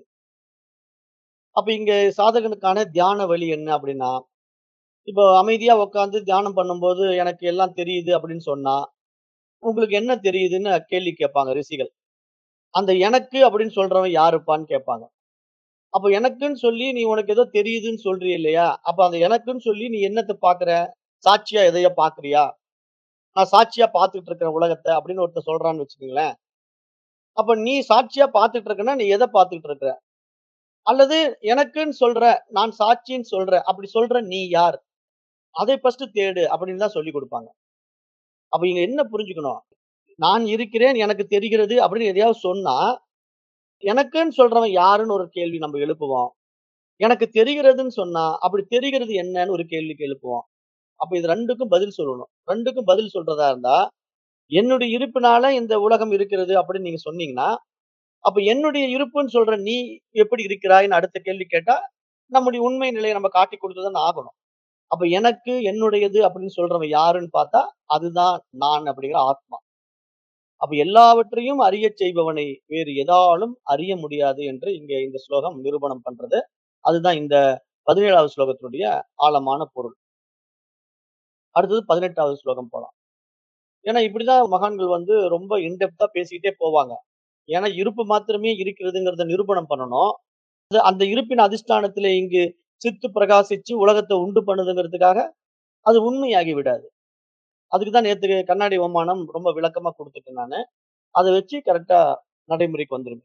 அப்ப இங்க சாதகனுக்கான தியான வழி என்ன அப்படின்னா, இப்போ அமைதியா உட்கார்ந்து தியானம் பண்ணும்போது எனக்கு எல்லாம் தெரியுது அப்படின்னு சொன்னா, உங்களுக்கு என்ன தெரியுதுன்னு கேள்வி கேட்பாங்க ரிஷிகள். அந்த எனக்கு அப்படின்னு சொல்றவன் யாருப்பான்னு கேட்பாங்க. அப்ப எனக்குன்னு சொல்லி நீ உனக்கு ஏதோ தெரியுதுன்னு சொல்றிய இல்லையா? அப்ப அந்த எனக்குன்னு சொல்லி நீ என்னத்த பார்க்கிற? சாட்சியா எதையோ பார்க்கிறியா? நான் சாட்சியா பார்த்துட்டு இருக்கிறேன் உலகத்த அப்படின்னு ஒருத்தன் சொல்றான்னு வச்சுக்கங்களேன். அப்ப நீ சாட்சியா பார்த்துட்டு இருக்கன்னா, நீ எத பார்த்துட்டு இருக்கிற? அல்லது எனக்குன்னு சொல்ற, நான் சாட்சின்னு சொல்ற, அப்படி சொல்ற நீ யார்? அதை ஃபர்ஸ்ட் தேடு அப்படின்னு தான் சொல்லிக் குடுப்பாங்க. அப்ப இங்க என்ன புரிஞ்சுக்கணும்? நான் இருக்கிறேன், எனக்கு தெரிகிறது அப்படின்னு எதையாவது சொன்னா, எனக்குன்னு சொல்றவன் யாருன்னு ஒரு கேள்வி நம்ம எழுப்புவோம். எனக்கு தெரிகிறதுன்னு சொன்னா, அப்படி தெரிகிறது என்னன்னு ஒரு கேள்விக்கு எழுப்புவோம். அப்ப இது 2க்கும் பதில் சொல்லணும். 2க்கும் பதில் சொல்றதா இருந்தா, என்னுடைய இருப்பினால இந்த உலகம் இருக்கிறது அப்படின்னு நீங்க சொன்னீங்கன்னா, அப்ப என்னுடைய இருப்புன்னு சொல்ற நீ எப்படி இருக்கிறாய்ன்னு அடுத்த கேள்வி கேட்டா, நம்முடைய உண்மை நிலையை நம்ம காட்டிக் குடுத்து தானே ஆகணும். அப்ப எனக்கு என்னுடையது அப்படின்னு சொல்றவன் யாருன்னு பார்த்தா, அதுதான் நான் அப்படிங்கிற ஆத்மா. அப்ப எல்லாவற்றையும் அறியச் செய்பவனை வேறு எதாலும் அறிய முடியாது என்று இங்க இந்த ஸ்லோகம் நிரூபணம் பண்றது. அதுதான் இந்த 17வது ஸ்லோகத்தினுடைய ஆழமான பொருள். அடுத்தது 18வது ஸ்லோகம் போலாம். ஏன்னா இப்படிதான் மகான்கள் வந்து ரொம்ப இன் டெப்த்தா பேசிக்கிட்டே போவாங்க. ஏன்னா இருப்பு மாத்திரமே இருக்கிறதுங்கிறத நிரூபணம் பண்ணணும். அது அந்த இருப்பின் அதிஷ்டானத்திலே இங்கு சித்து பிரகாசிச்சு உலகத்த உண்டு பண்ணுதுங்கிறதுக்காக, அது உண்மையாகி விடாது. அதுக்கு தான் நேத்து கண்ணாடி ஓமானம் ரொம்ப விளக்கமா குடுத்துட்டேன் நானு. அத வச்சு கரெக்ட்டா நடைமுறைக்கு வந்துருங்க.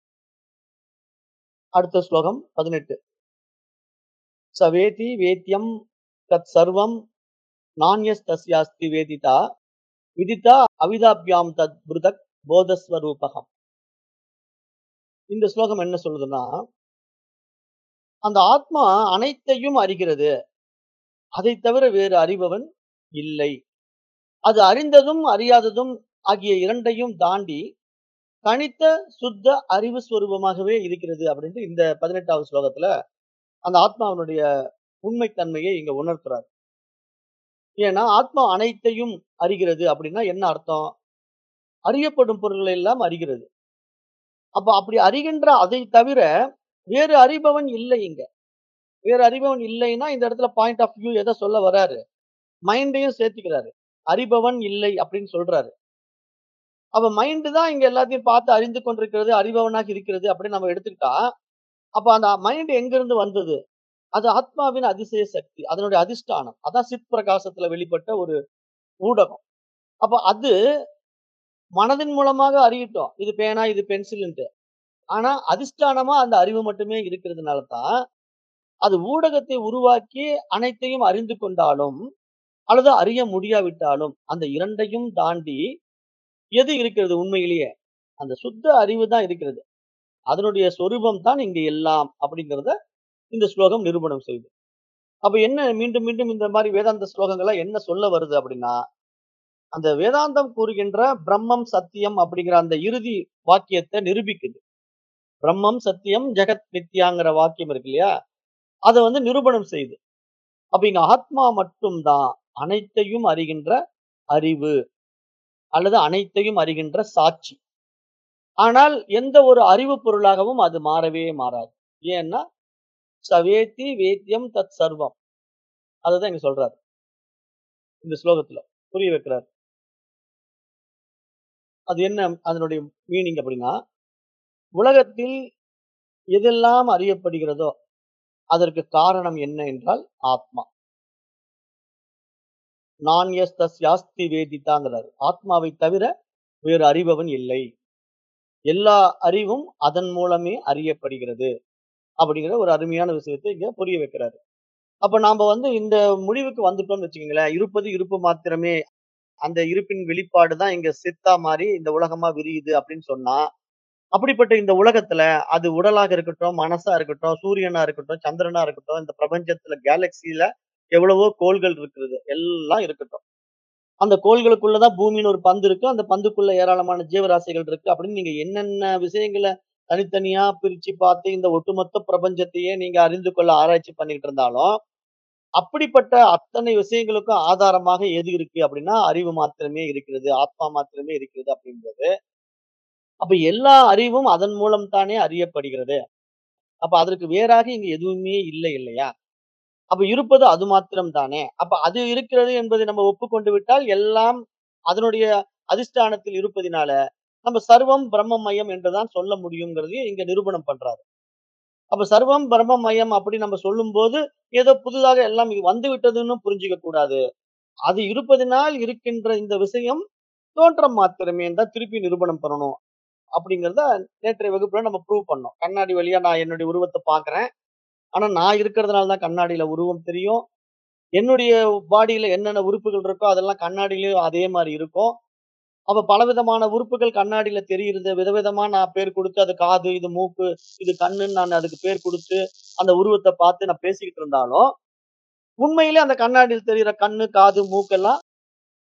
அடுத்த ஸ்லோகம் 18. "ச வேதி வேத்யம் தத் சர்வம் நான்யஸ்தஸ்யாஸ்தி வேதிதா, விதிதா அவிதாப்யாம் தத் பிருதக் போதஸ்வரூபகம்." இந்த ஸ்லோகம் என்ன சொல்லுதுன்னா, அந்த ஆத்மா அனைத்தையும் அறிகிறது. அதைத் தவிர வேறு அறிபவன் இல்லை. அது அறிந்ததும், அறியாததும் ஆகிய 2யும் தாண்டி, தனித்த சுத்த அறிவு ஸ்வரூபமாகவே இருக்கிறது அப்படின்ட்டு இந்த 18வது ஸ்லோகத்துல அந்த ஆத்மாவினுடைய உண்மைத் தன்மையை இங்க உணர்த்துறார். ஏன்னா, ஆத்மா அனைத்தையும் அறிகிறது அப்படின்னா என்ன அர்த்தம்? அறியப்படும் பொருள்களை எல்லாம் அறிகிறது. அப்ப அப்படி அறிகின்ற அதைத் தவிர வேறு அறிபவன் இல்லை இங்க. வேறு அறிபவன் இல்லைன்னா, இந்த இடத்துல பாயிண்ட் ஆஃப் வியூ எத சொல்ல வராரு? மைண்டையும் சேர்த்துக்கிறாரு. அறிபவன் இல்லை அப்படின்னு சொல்றாரு. அப்ப மைண்ட் தான் இங்க எல்லாத்தையும் பார்த்து அறிந்து கொண்டிருக்கிறது, அறிபவனாக இருக்கிறது அப்படின்னு நம்ம எடுத்துக்கிட்டா, அப்ப அந்த மைண்ட் எங்கிருந்து வந்தது? அது ஆத்மாவின் அதிசய சக்தி. அதனுடைய அதிஷ்டானம். அதான் சித் பிரகாசத்துல வெளிப்பட்ட ஒரு ஊடகம். அப்ப அது மனதின் மூலமாக அறியட்டும். இது பேனா, இது பென்சில்ன்ட்டு. ஆனா அதிஷ்டானமா அந்த அறிவு மட்டுமே இருக்கிறதுனால தான், அது ஊடகத்தை உருவாக்கி அனைத்தையும் அறிந்து கொண்டாலும், அல்லது அறிய முடியாவிட்டாலும், அந்த 2யும் தாண்டி எது இருக்கிறது உண்மையிலேயே? அந்த சுத்த அறிவு தான் இருக்கிறது. அதனுடைய சொரூபம் தான் இங்க எல்லாம் அப்படிங்கிறத இந்த ஸ்லோகம் நிரூபணம் செய்யுது. அப்ப என்ன மீண்டும் மீண்டும் இந்த மாரி வேதாந்த ஸ்லோகங்கள்லாம் என்ன சொல்ல வருது அப்படின்னா, அந்த வேதாந்தம் கூறுகின்ற பிரம்மம், சத்தியம் அப்படிங்கிற அந்த இறுதி வாக்கியத்த நிரூபிக்குது. பிரம்மம், சத்தியம், ஜெகத் மித்யாங்கிற வாக்கியம் இருக்கு இல்லையா? அத வந்து நிரூபணம் செய்யுது. அப்ப இங்க ஆத்மா மட்டும் தான் அனைத்தையும் அறிகின்ற அறிவு. அல்லது அனைத்தையும் அறிகின்ற சாட்சி. ஆனால் எந்த ஒரு அறிவு பொருளாகவும் அது மாறவே மாறாது. ஏன்னா, "ச வேத்தி வேத்யம் தத் சர்வம்." அததான் இங்க சொல்றாரு. இந்த ஸ்லோகத்துல புரிய வைக்கிறார். அது என்ன அதனுடைய மீனிங் அப்படின்னா, உலகத்தில் எதெல்லாம் அறியப்படுகிறதோ, அதற்கு காரணம் என்ன என்றால் ஆத்மா. நான்யஸ்தஸ்யாஸ்தி வேதிதாங்கிறாரு. ஆத்மாவைத் தவிர வேறு அறிபவன் இல்லை. எல்லா அறிவும் அதன் மூலமே அறியப்படுகிறது. அப்படிங்கிற ஒரு அருமையான விஷயத்தை இங்க புரிய வைக்கிறாரு. அப்ப நாம வந்து இந்த முடிவுக்கு வந்துட்டோம்னு வச்சுக்கங்களேன். இருப்பது இருப்பு மாத்திரமே. அந்த இருப்பின் வெளிப்பாடு தான் இங்க சித்தா மாறி இந்த உலகமா விரியுது அப்படின்னு சொன்னா, அப்படிப்பட்ட இந்த உலகத்துல அது உடலாக இருக்கட்டும், மனசா இருக்கட்டும், சூரியனா இருக்கட்டும், சந்திரனா இருக்கட்டும், இந்த பிரபஞ்சத்துல கேலக்ஸில எவ்வளவோ கோள்கள் இருக்கிறது. எல்லாம் இருக்கட்டும். அந்த கோள்களுக்குள்ள தான் பூமின்னு ஒரு பந்து இருக்கு. அந்த பந்துக்குள்ள ஏராளமான ஜீவராசிகள் இருக்கு. அப்படின்னு நீங்க என்னென்ன விஷயங்கள தனித்தனியா பிரிச்சு பார்த்து இந்த ஒட்டுமொத்த பிரபஞ்சத்தையே நீங்க அறிந்து கொள்ள ஆராய்ச்சி பண்ணிட்டு இருந்தாலும், அப்படிப்பட்ட அத்தனை விஷயங்களுக்கும் ஆதாரமாக எது இருக்கு அப்படின்னா, அறிவு மாத்திரமே இருக்கிறது. ஆத்மா மாத்திரமே இருக்கிறது அப்படின்றது. அப்ப எல்லா அறிவும் அதன் மூலம் தானே அறியப்படுகிறது. அப்ப அதற்கு வேறாக இங்க எதுவுமே இல்லை இல்லையா? அப்ப இருப்பது அது மாத்திரம் தானே. அப்ப அது இருக்கிறது என்பதை நம்ம ஒப்புக்கொண்டு விட்டால், எல்லாம் அதனுடைய அதிஷ்டானத்தில் இருப்பதினால, நம்ம சர்வம் பிரம்மமயம் என்றுதான் சொல்ல முடியுங்கிறதையும் இங்க நிரூபணம் பண்றாரு. அப்ப சர்வம் பிரம்மமயம் அப்படி நம்ம சொல்லும்போது, ஏதோ புதிதாக எல்லாம் இது வந்து விட்டதுன்னு புரிஞ்சுக்க கூடாது. அது இருப்பதினால் இருக்கின்ற இந்த விஷயம் தோற்றம் மாத்திரமேன்னு தான் திருப்பி நிரூபணம் பண்ணணும். அப்படிங்கிறத நேற்றைய வகுப்புல நம்ம ப்ரூவ் பண்ணோம். கண்ணாடி வழியா நான் என்னுடைய உருவத்த பார்க்கிறேன். ஆனா நான் இருக்கிறதுனால தான் கண்ணாடியில உருவம் தெரியும். என்னுடைய பாடியில என்னென்ன உறுப்புகள் இருக்கோ அதெல்லாம் கண்ணாடியிலயும் அதே மாரி இருக்கும். அப்ப பலவிதமான உறுப்புகள் கண்ணாடியில தெரியிறது. விதவிதமா நான் பேர் குடுத்து அது காது, இது மூக்கு, இது கண்ணுன்னு நான் அதுக்கு பேர் குடுத்து, அந்த உருவத்த பார்த்து நான் பேசிக்கிட்டு இருந்தாலும், உண்மையிலே அந்த கண்ணாடியில் தெரியிற கண்ணு, காது, மூக்கெல்லாம்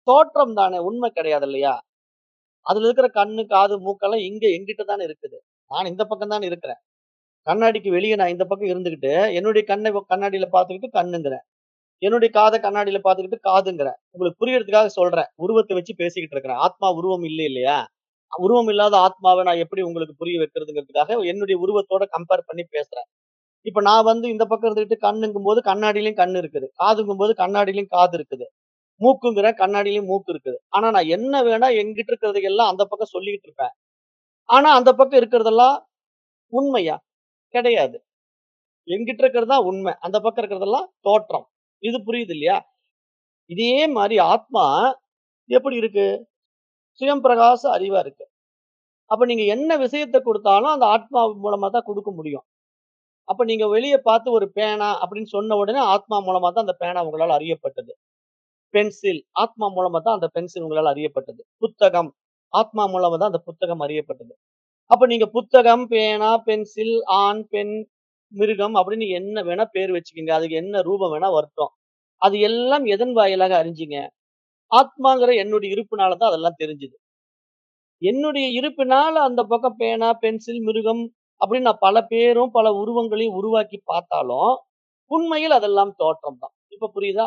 தோற்றம் தானே உண்மை கிடையாது இல்லையா அதுல இருக்கிற கண்ணு காது மூக்கெல்லாம் இங்க எங்கிட்ட தானே இருக்குது நான் இந்த பக்கம் தானே இருக்கிறேன் கண்ணாடிக்கு வெளியே நான் இந்த பக்கம் இருந்துகிட்டு என்னுடைய கண்ணை கண்ணாடியில பாத்துக்கிட்டு கண்ணுங்கிறேன் என்னுடைய காதை கண்ணாடியில பாத்துக்கிட்டு காதுங்கிறேன் உங்களுக்கு புரியறதுக்காக சொல்றேன் உருவத்தை வச்சு பேசிக்கிட்டு இருக்கிறேன் ஆத்மா உருவம் இல்லை இல்லையா உருவம் இல்லாத ஆத்மாவை நான் எப்படி உங்களுக்கு புரிய வைக்கிறதுங்கிறதுக்காக என்னுடைய உருவத்தோட கம்பேர் பண்ணி பேசுறேன் இப்ப நான் வந்து இந்த பக்கம் இருந்துகிட்டு கண்ணுங்கும் போது கண்ணாடியிலயும் கண்ணு இருக்குது காதுங்கும் போது கண்ணாடியிலயும் காது இருக்குது மூக்குங்கிற கண்ணாடியிலயும் மூக்கு இருக்குது ஆனா நான் என்ன வேணா எங்கிட்ட இருக்கிறது எல்லாம் அந்த பக்கம் சொல்லிக்கிட்டு இருப்பேன் ஆனா அந்த பக்கம் இருக்கிறதெல்லாம் உண்மையா கிடையாது எங்கிட்ட இருக்கிறது தான் உண்மை அந்த பக்கம் இருக்கிறதெல்லாம் தோற்றம் இது புரியுது இல்லையா இதே மாதிரி ஆத்மா எப்படி இருக்கு சுயம் பிரகாச அறிவா இருக்கு அப்ப நீங்க என்ன விஷயத்தை கொடுத்தாலும் அந்த ஆத்மா மூலமா தான் கொடுக்க முடியும் அப்ப நீங்க வெளியே பார்த்து ஒரு பேனா அப்படின்னு சொன்ன உடனே ஆத்மா மூலமா தான் அந்த பேனா உங்களால் அறியப்பட்டது பென்சில் ஆத்மா மூலமா தான் அந்த பென்சில் உங்களால் அறியப்பட்டது புத்தகம் ஆத்மா மூலமா தான் அந்த புத்தகம் அறியப்பட்டது அப்ப நீங்க புத்தகம் பேனா பென்சில் ஆண் பெண் மிருகம் அப்படின்னு என்ன வேணா பேர் வச்சுக்கோங்க அதுக்கு என்ன ரூபம் வேணா வருத்தம் அது எல்லாம் எதன் வாயிலாக அறிஞ்சிங்க ஆத்மாங்கிற என்னுடைய இருப்புனாலதான் அதெல்லாம் தெரிஞ்சுது என்னுடைய இருப்பினால அந்த பக்கம் பேனா பென்சில் மிருகம் அப்படின்னு நான் பல பேரும் பல உருவங்களையும் உருவாக்கி பார்த்தாலும் உண்மையில் அதெல்லாம் தோற்றம் தான் இப்ப புரியுதா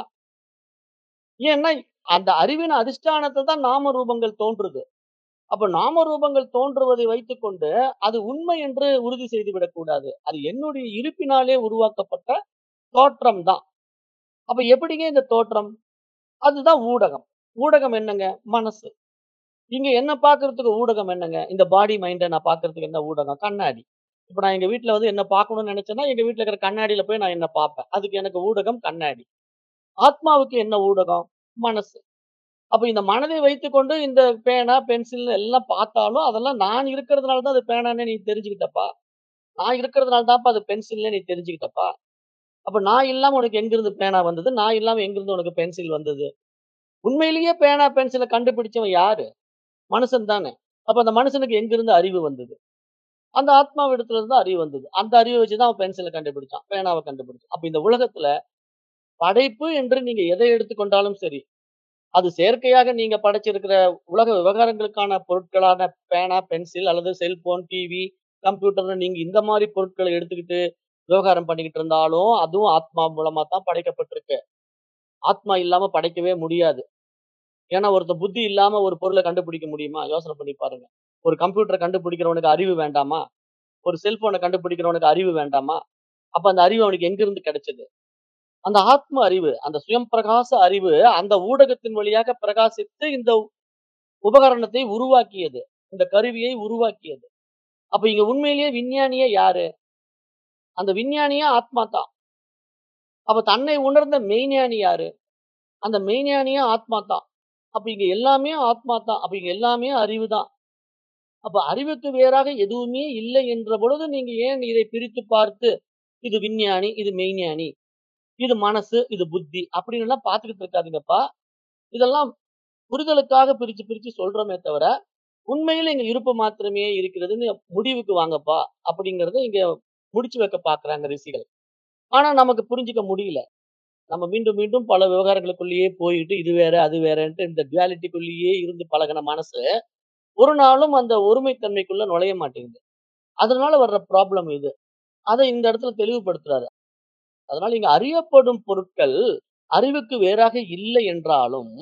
ஏன்னா அந்த அறிவின் அதிஷ்டானத்தை தான் நாம ரூபங்கள் தோன்றுது அப்ப நாம ரூபங்கள் தோன்றுவதை வைத்துக்கொண்டு அது உண்மை என்று உறுதி செய்து விடக்கூடாது அது என்னுடைய இருப்பினாலே உருவாக்கப்பட்ட தோற்றம் தான் அப்ப எப்படிங்க இந்த தோற்றம் அதுதான் ஊடகம் ஊடகம் என்னங்க மனசு இங்க என்ன பாக்குறதுக்கு ஊடகம் என்னங்க இந்த பாடி மைண்ட நான் பாக்குறதுக்கு என்ன ஊடகம் கண்ணாடி இப்ப நான் எங்க வீட்டுல வந்து என்ன பார்க்கணும்னு நினைச்சேன்னா எங்க வீட்டுல இருக்கிற கண்ணாடியில போய் நான் என்ன பார்ப்பேன் அதுக்கு எனக்கு ஊடகம் கண்ணாடி ஆத்மாவுக்கு என்ன ஊடகம் மனசு அப்ப இந்த மனதை வைத்துக்கொண்டு இந்த பேனா பென்சில் எல்லாம் பார்த்தாலும் அதெல்லாம் நான் இருக்கிறதுனால தான் அது பேனானே நீ தெரிஞ்சுக்கிட்டப்பா நான் இருக்கிறதுனால தான்ப்பா அது பென்சில்னே நீ தெரிஞ்சுக்கிட்டப்பா அப்ப நான் இல்லாம உனக்கு எங்கிருந்து பேனா வந்தது நான் இல்லாம எங்கிருந்து உனக்கு பென்சில் வந்தது உண்மையிலேயே பேனா பென்சிலை கண்டுபிடிச்சவன் யாரு மனுஷன் தானே அப்ப அந்த மனுஷனுக்கு எங்கிருந்து அறிவு வந்தது அந்த ஆத்மாவிடத்துல இருந்து அறிவு வந்தது அந்த அறிவை வச்சுதான் அவன் பென்சிலை கண்டுபிடிச்சான் பேனாவை கண்டுபிடிச்சான் அப்ப இந்த உலகத்துல படைப்பு என்று நீங்க எதை எடுத்துக்கொண்டாலும் சரி அது செயற்கையாக நீங்க படைச்சிருக்கிற உலக விவகாரங்களுக்கான பொருட்களான பேனா பென்சில் அல்லது செல்போன் டிவி கம்ப்யூட்டர் நீங்க இந்த மாதிரி பொருட்களை எடுத்துக்கிட்டு விவகாரம் பண்ணிக்கிட்டு இருந்தாலும் அதுவும் ஆத்மா மூலமா தான் படைக்கப்பட்டிருக்கு ஆத்மா இல்லாம படைக்கவே முடியாது ஏன்னா ஒருத்த புத்தி இல்லாம ஒரு பொருளை கண்டுபிடிக்க முடியுமா யோசனை பண்ணி பாருங்க ஒரு கம்ப்யூட்டரை கண்டுபிடிக்கிறவனுக்கு அறிவு வேண்டாமா ஒரு செல்போனை கண்டுபிடிக்கிறவனுக்கு அறிவு வேண்டாமா அப்ப அந்த அறிவு அவனுக்கு எங்கிருந்து கிடைச்சது அந்த ஆத்ம அறிவு அந்த சுயம் பிரகாச அறிவு அந்த ஊடகத்தின் வழியாக பிரகாசித்து இந்த உபகரணத்தை உருவாக்கியது இந்த கருவியை உருவாக்கியது அப்ப இங்க உண்மையிலேயே விஞ்ஞானியே யாரு அந்த விஞ்ஞானியே ஆத்மா தான் அப்ப தன்னை உணர்ந்த மெய்ஞானி யாரு அந்த மெய்ஞானியே ஆத்மா தான் அப்ப இங்க எல்லாமே ஆத்மா தான் அப்ப இங்க எல்லாமே அறிவு தான் அப்ப அறிவுக்கு வேறாக எதுவுமே இல்லை என்ற பொழுது நீங்க ஏன் இதை பிரித்து பார்த்து இது விஞ்ஞானி இது மெய்ஞானி இது மனசு இது புத்தி அப்படின்னு எல்லாம் பார்த்துக்கிட்டு இருக்காதுங்கப்பா இதெல்லாம் புரிதலுக்காக பிரிச்சு பிரிச்சு சொல்றோமே தவிர உண்மையில இங்க இருப்பு மாத்திரமே இருக்கிறதுன்னு முடிவுக்கு வாங்கப்பா அப்படிங்கறத இங்க முடிச்சு வைக்க பாக்குறாங்க ரிஷிகள் ஆனா நமக்கு புரிஞ்சுக்க முடியல நம்ம மீண்டும் மீண்டும் பல விவகாரங்களுக்குள்ளேயே போயிட்டு இது வேற அது வேறன்ட்டு இந்த டுவாலிட்டிக்குள்ளேயே இருந்து பழகின மனசு ஒரு நாளும் அந்த ஒருமைத்தன்மைக்குள்ள நுழைய மாட்டேங்குது அதனால வர்ற ப்ராப்ளம் இது அதை இந்த இடத்துல தெளிவுபடுத்துறாரு அதனால இங்க அறியப்படும் பொருட்கள் அறிவுக்கு வேறாக இல்லை என்றாலும்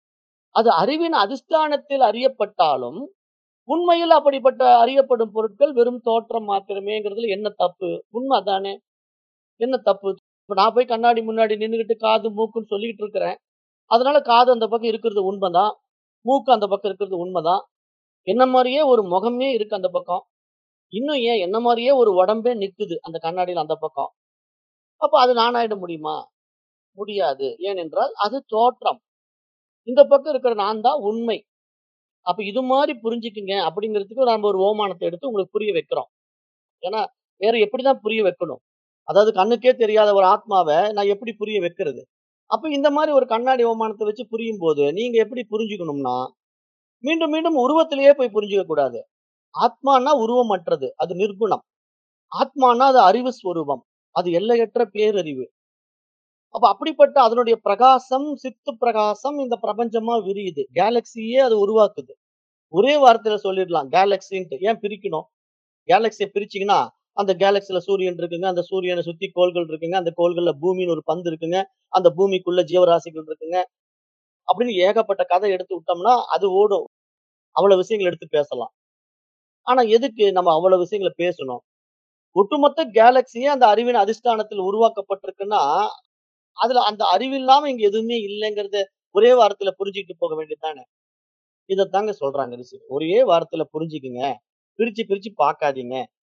அது அறிவின் அதிஷ்டானத்தில் அறியப்பட்டாலும் உண்மையில் அப்படிப்பட்ட அறியப்படும் பொருட்கள் வெறும் தோற்றம் மாத்திரமேங்கிறதுல என்ன தப்பு உண்மை அதானே என்ன தப்பு இப்ப நான் போய் கண்ணாடி முன்னாடி நின்னுகிட்டு காது மூக்குன்னு சொல்லிக்கிட்டு இருக்கிறேன் அதனால காது அந்த பக்கம் இருக்கிறது உண்மைதான் மூக்கு அந்த பக்கம் இருக்கிறது உண்மைதான் என்ன மாதிரியே ஒரு முகமே இருக்கு அந்த பக்கம் இன்னும் ஏன் என்ன மாதிரியே ஒரு உடம்பே நிக்குது அந்த கண்ணாடியில் அந்த பக்கம் அப்ப அது நானாயிட முடியுமா முடியாது ஏனென்றால் அது தோற்றம் இந்த பக்கம் இருக்கிற நான் தான் உண்மை அப்ப இது மாதிரி புரிஞ்சுக்குங்க அப்படிங்கிறதுக்கு நாம ஒரு ஓமானத்தை எடுத்து உங்களுக்கு புரிய வைக்கிறோம் ஏன்னா வேற எப்படிதான் புரிய வைக்கணும் அதாவது கண்ணுக்கே தெரியாத ஒரு ஆத்மாவை நான் எப்படி புரிய வைக்கிறது அப்ப இந்த மாதிரி ஒரு கண்ணாடி ஓமானத்தை வச்சு புரியும் போது நீங்க எப்படி புரிஞ்சுக்கணும்னா மீண்டும் மீண்டும் உருவத்திலேயே போய் புரிஞ்சுக்க கூடாது ஆத்மானா உருவமற்றது அது நிர்குணம் ஆத்மானா அது அறிவு ஸ்வரூபம் அது எல்லையற்ற பேரறிவு அப்ப அப்படிப்பட்ட அதனுடைய பிரகாசம், சித்து பிரகாசம் இந்த பிரபஞ்சமா விரியுது. கேலக்ஸியே அது உருவாக்குது. ஒரே வார்த்தையில சொல்லிடலாம். கேலக்ஸின்ட்டு. ஏன் பிரிக்கணும்? கேலக்ஸிய பிரிச்சீங்கன்னா, அந்த கேலக்ஸில சூரியன் இருக்குங்க. அந்த சூரியன சுத்தி கோள்கள் இருக்குங்க. அந்த கோள்கள்ல பூமின்னு ஒரு பந்து இருக்குங்க. அந்த பூமிக்குள்ள ஜீவராசிகள் இருக்குங்க. அப்படின்னு ஏகப்பட்ட கதை எடுத்து விட்டோம்னா, அது ஓடும். அவ்வளவு விஷயங்கள் எடுத்து பேசலாம். ஆனா எதுக்கு நம்ம அவ்வளவு விஷயங்கள பேசணும்? ஒட்டுமொத்த கேலக்ஸியே அந்த அறிவின் அதிஷ்டானத்தில் உருவாக்கப்பட்டிருக்குன்னா, அதுல அந்த அறிவில்லாம இங்க எதுவுமே இல்லைங்கிறத ஒரே வார்த்தையில புரிஞ்சுகிட்டு போக வேண்டியது தானே! இதத்தாங்க சொல்றாங்க ரிஷி. ஒரே வார்த்தையில புரிஞ்சுக்குங்க. பிரிச்சு பிரிச்சு பார்க்காதீங்க.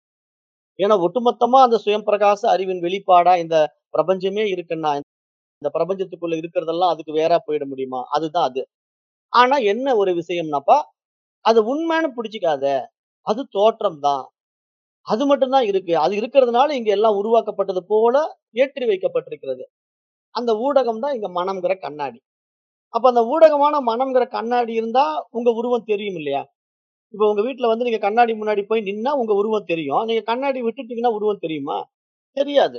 ஏன்னா ஒட்டுமொத்தமா அந்த சுயம் பிரகாச அறிவின் வெளிப்பாடா இந்த பிரபஞ்சமே இருக்குன்னா, இந்த பிரபஞ்சத்துக்குள்ள இருக்கிறதெல்லாம் அதுக்கு வேறா போயிட முடியுமா? அதுதான் அது. ஆனா என்ன ஒரு விஷயம்னாப்பா, அது உண்மைன்னு பிடிச்சுக்காத. அது தோற்றம் தான். அது மட்டும் தான் இருக்கு. அது இருக்கிறதுனால இங்க எல்லாம் உருவாக்கப்பட்டது போல ஏற்றி வைக்கப்பட்டிருக்கிறது. அந்த ஊடகம் தான் இங்க மனம்ங்கிற கண்ணாடி. அப்ப அந்த ஊடகமான மனம்ங்கிற கண்ணாடி இருந்தா உங்க உருவம் தெரியும் இல்லையா? இப்ப உங்க வீட்ல வந்து நீங்க கண்ணாடி முன்னாடி போய் நின்னா உங்க உருவம் தெரியும். நீங்க கண்ணாடி விட்டுட்டீங்கன்னா உருவம் தெரியுமா? தெரியாது.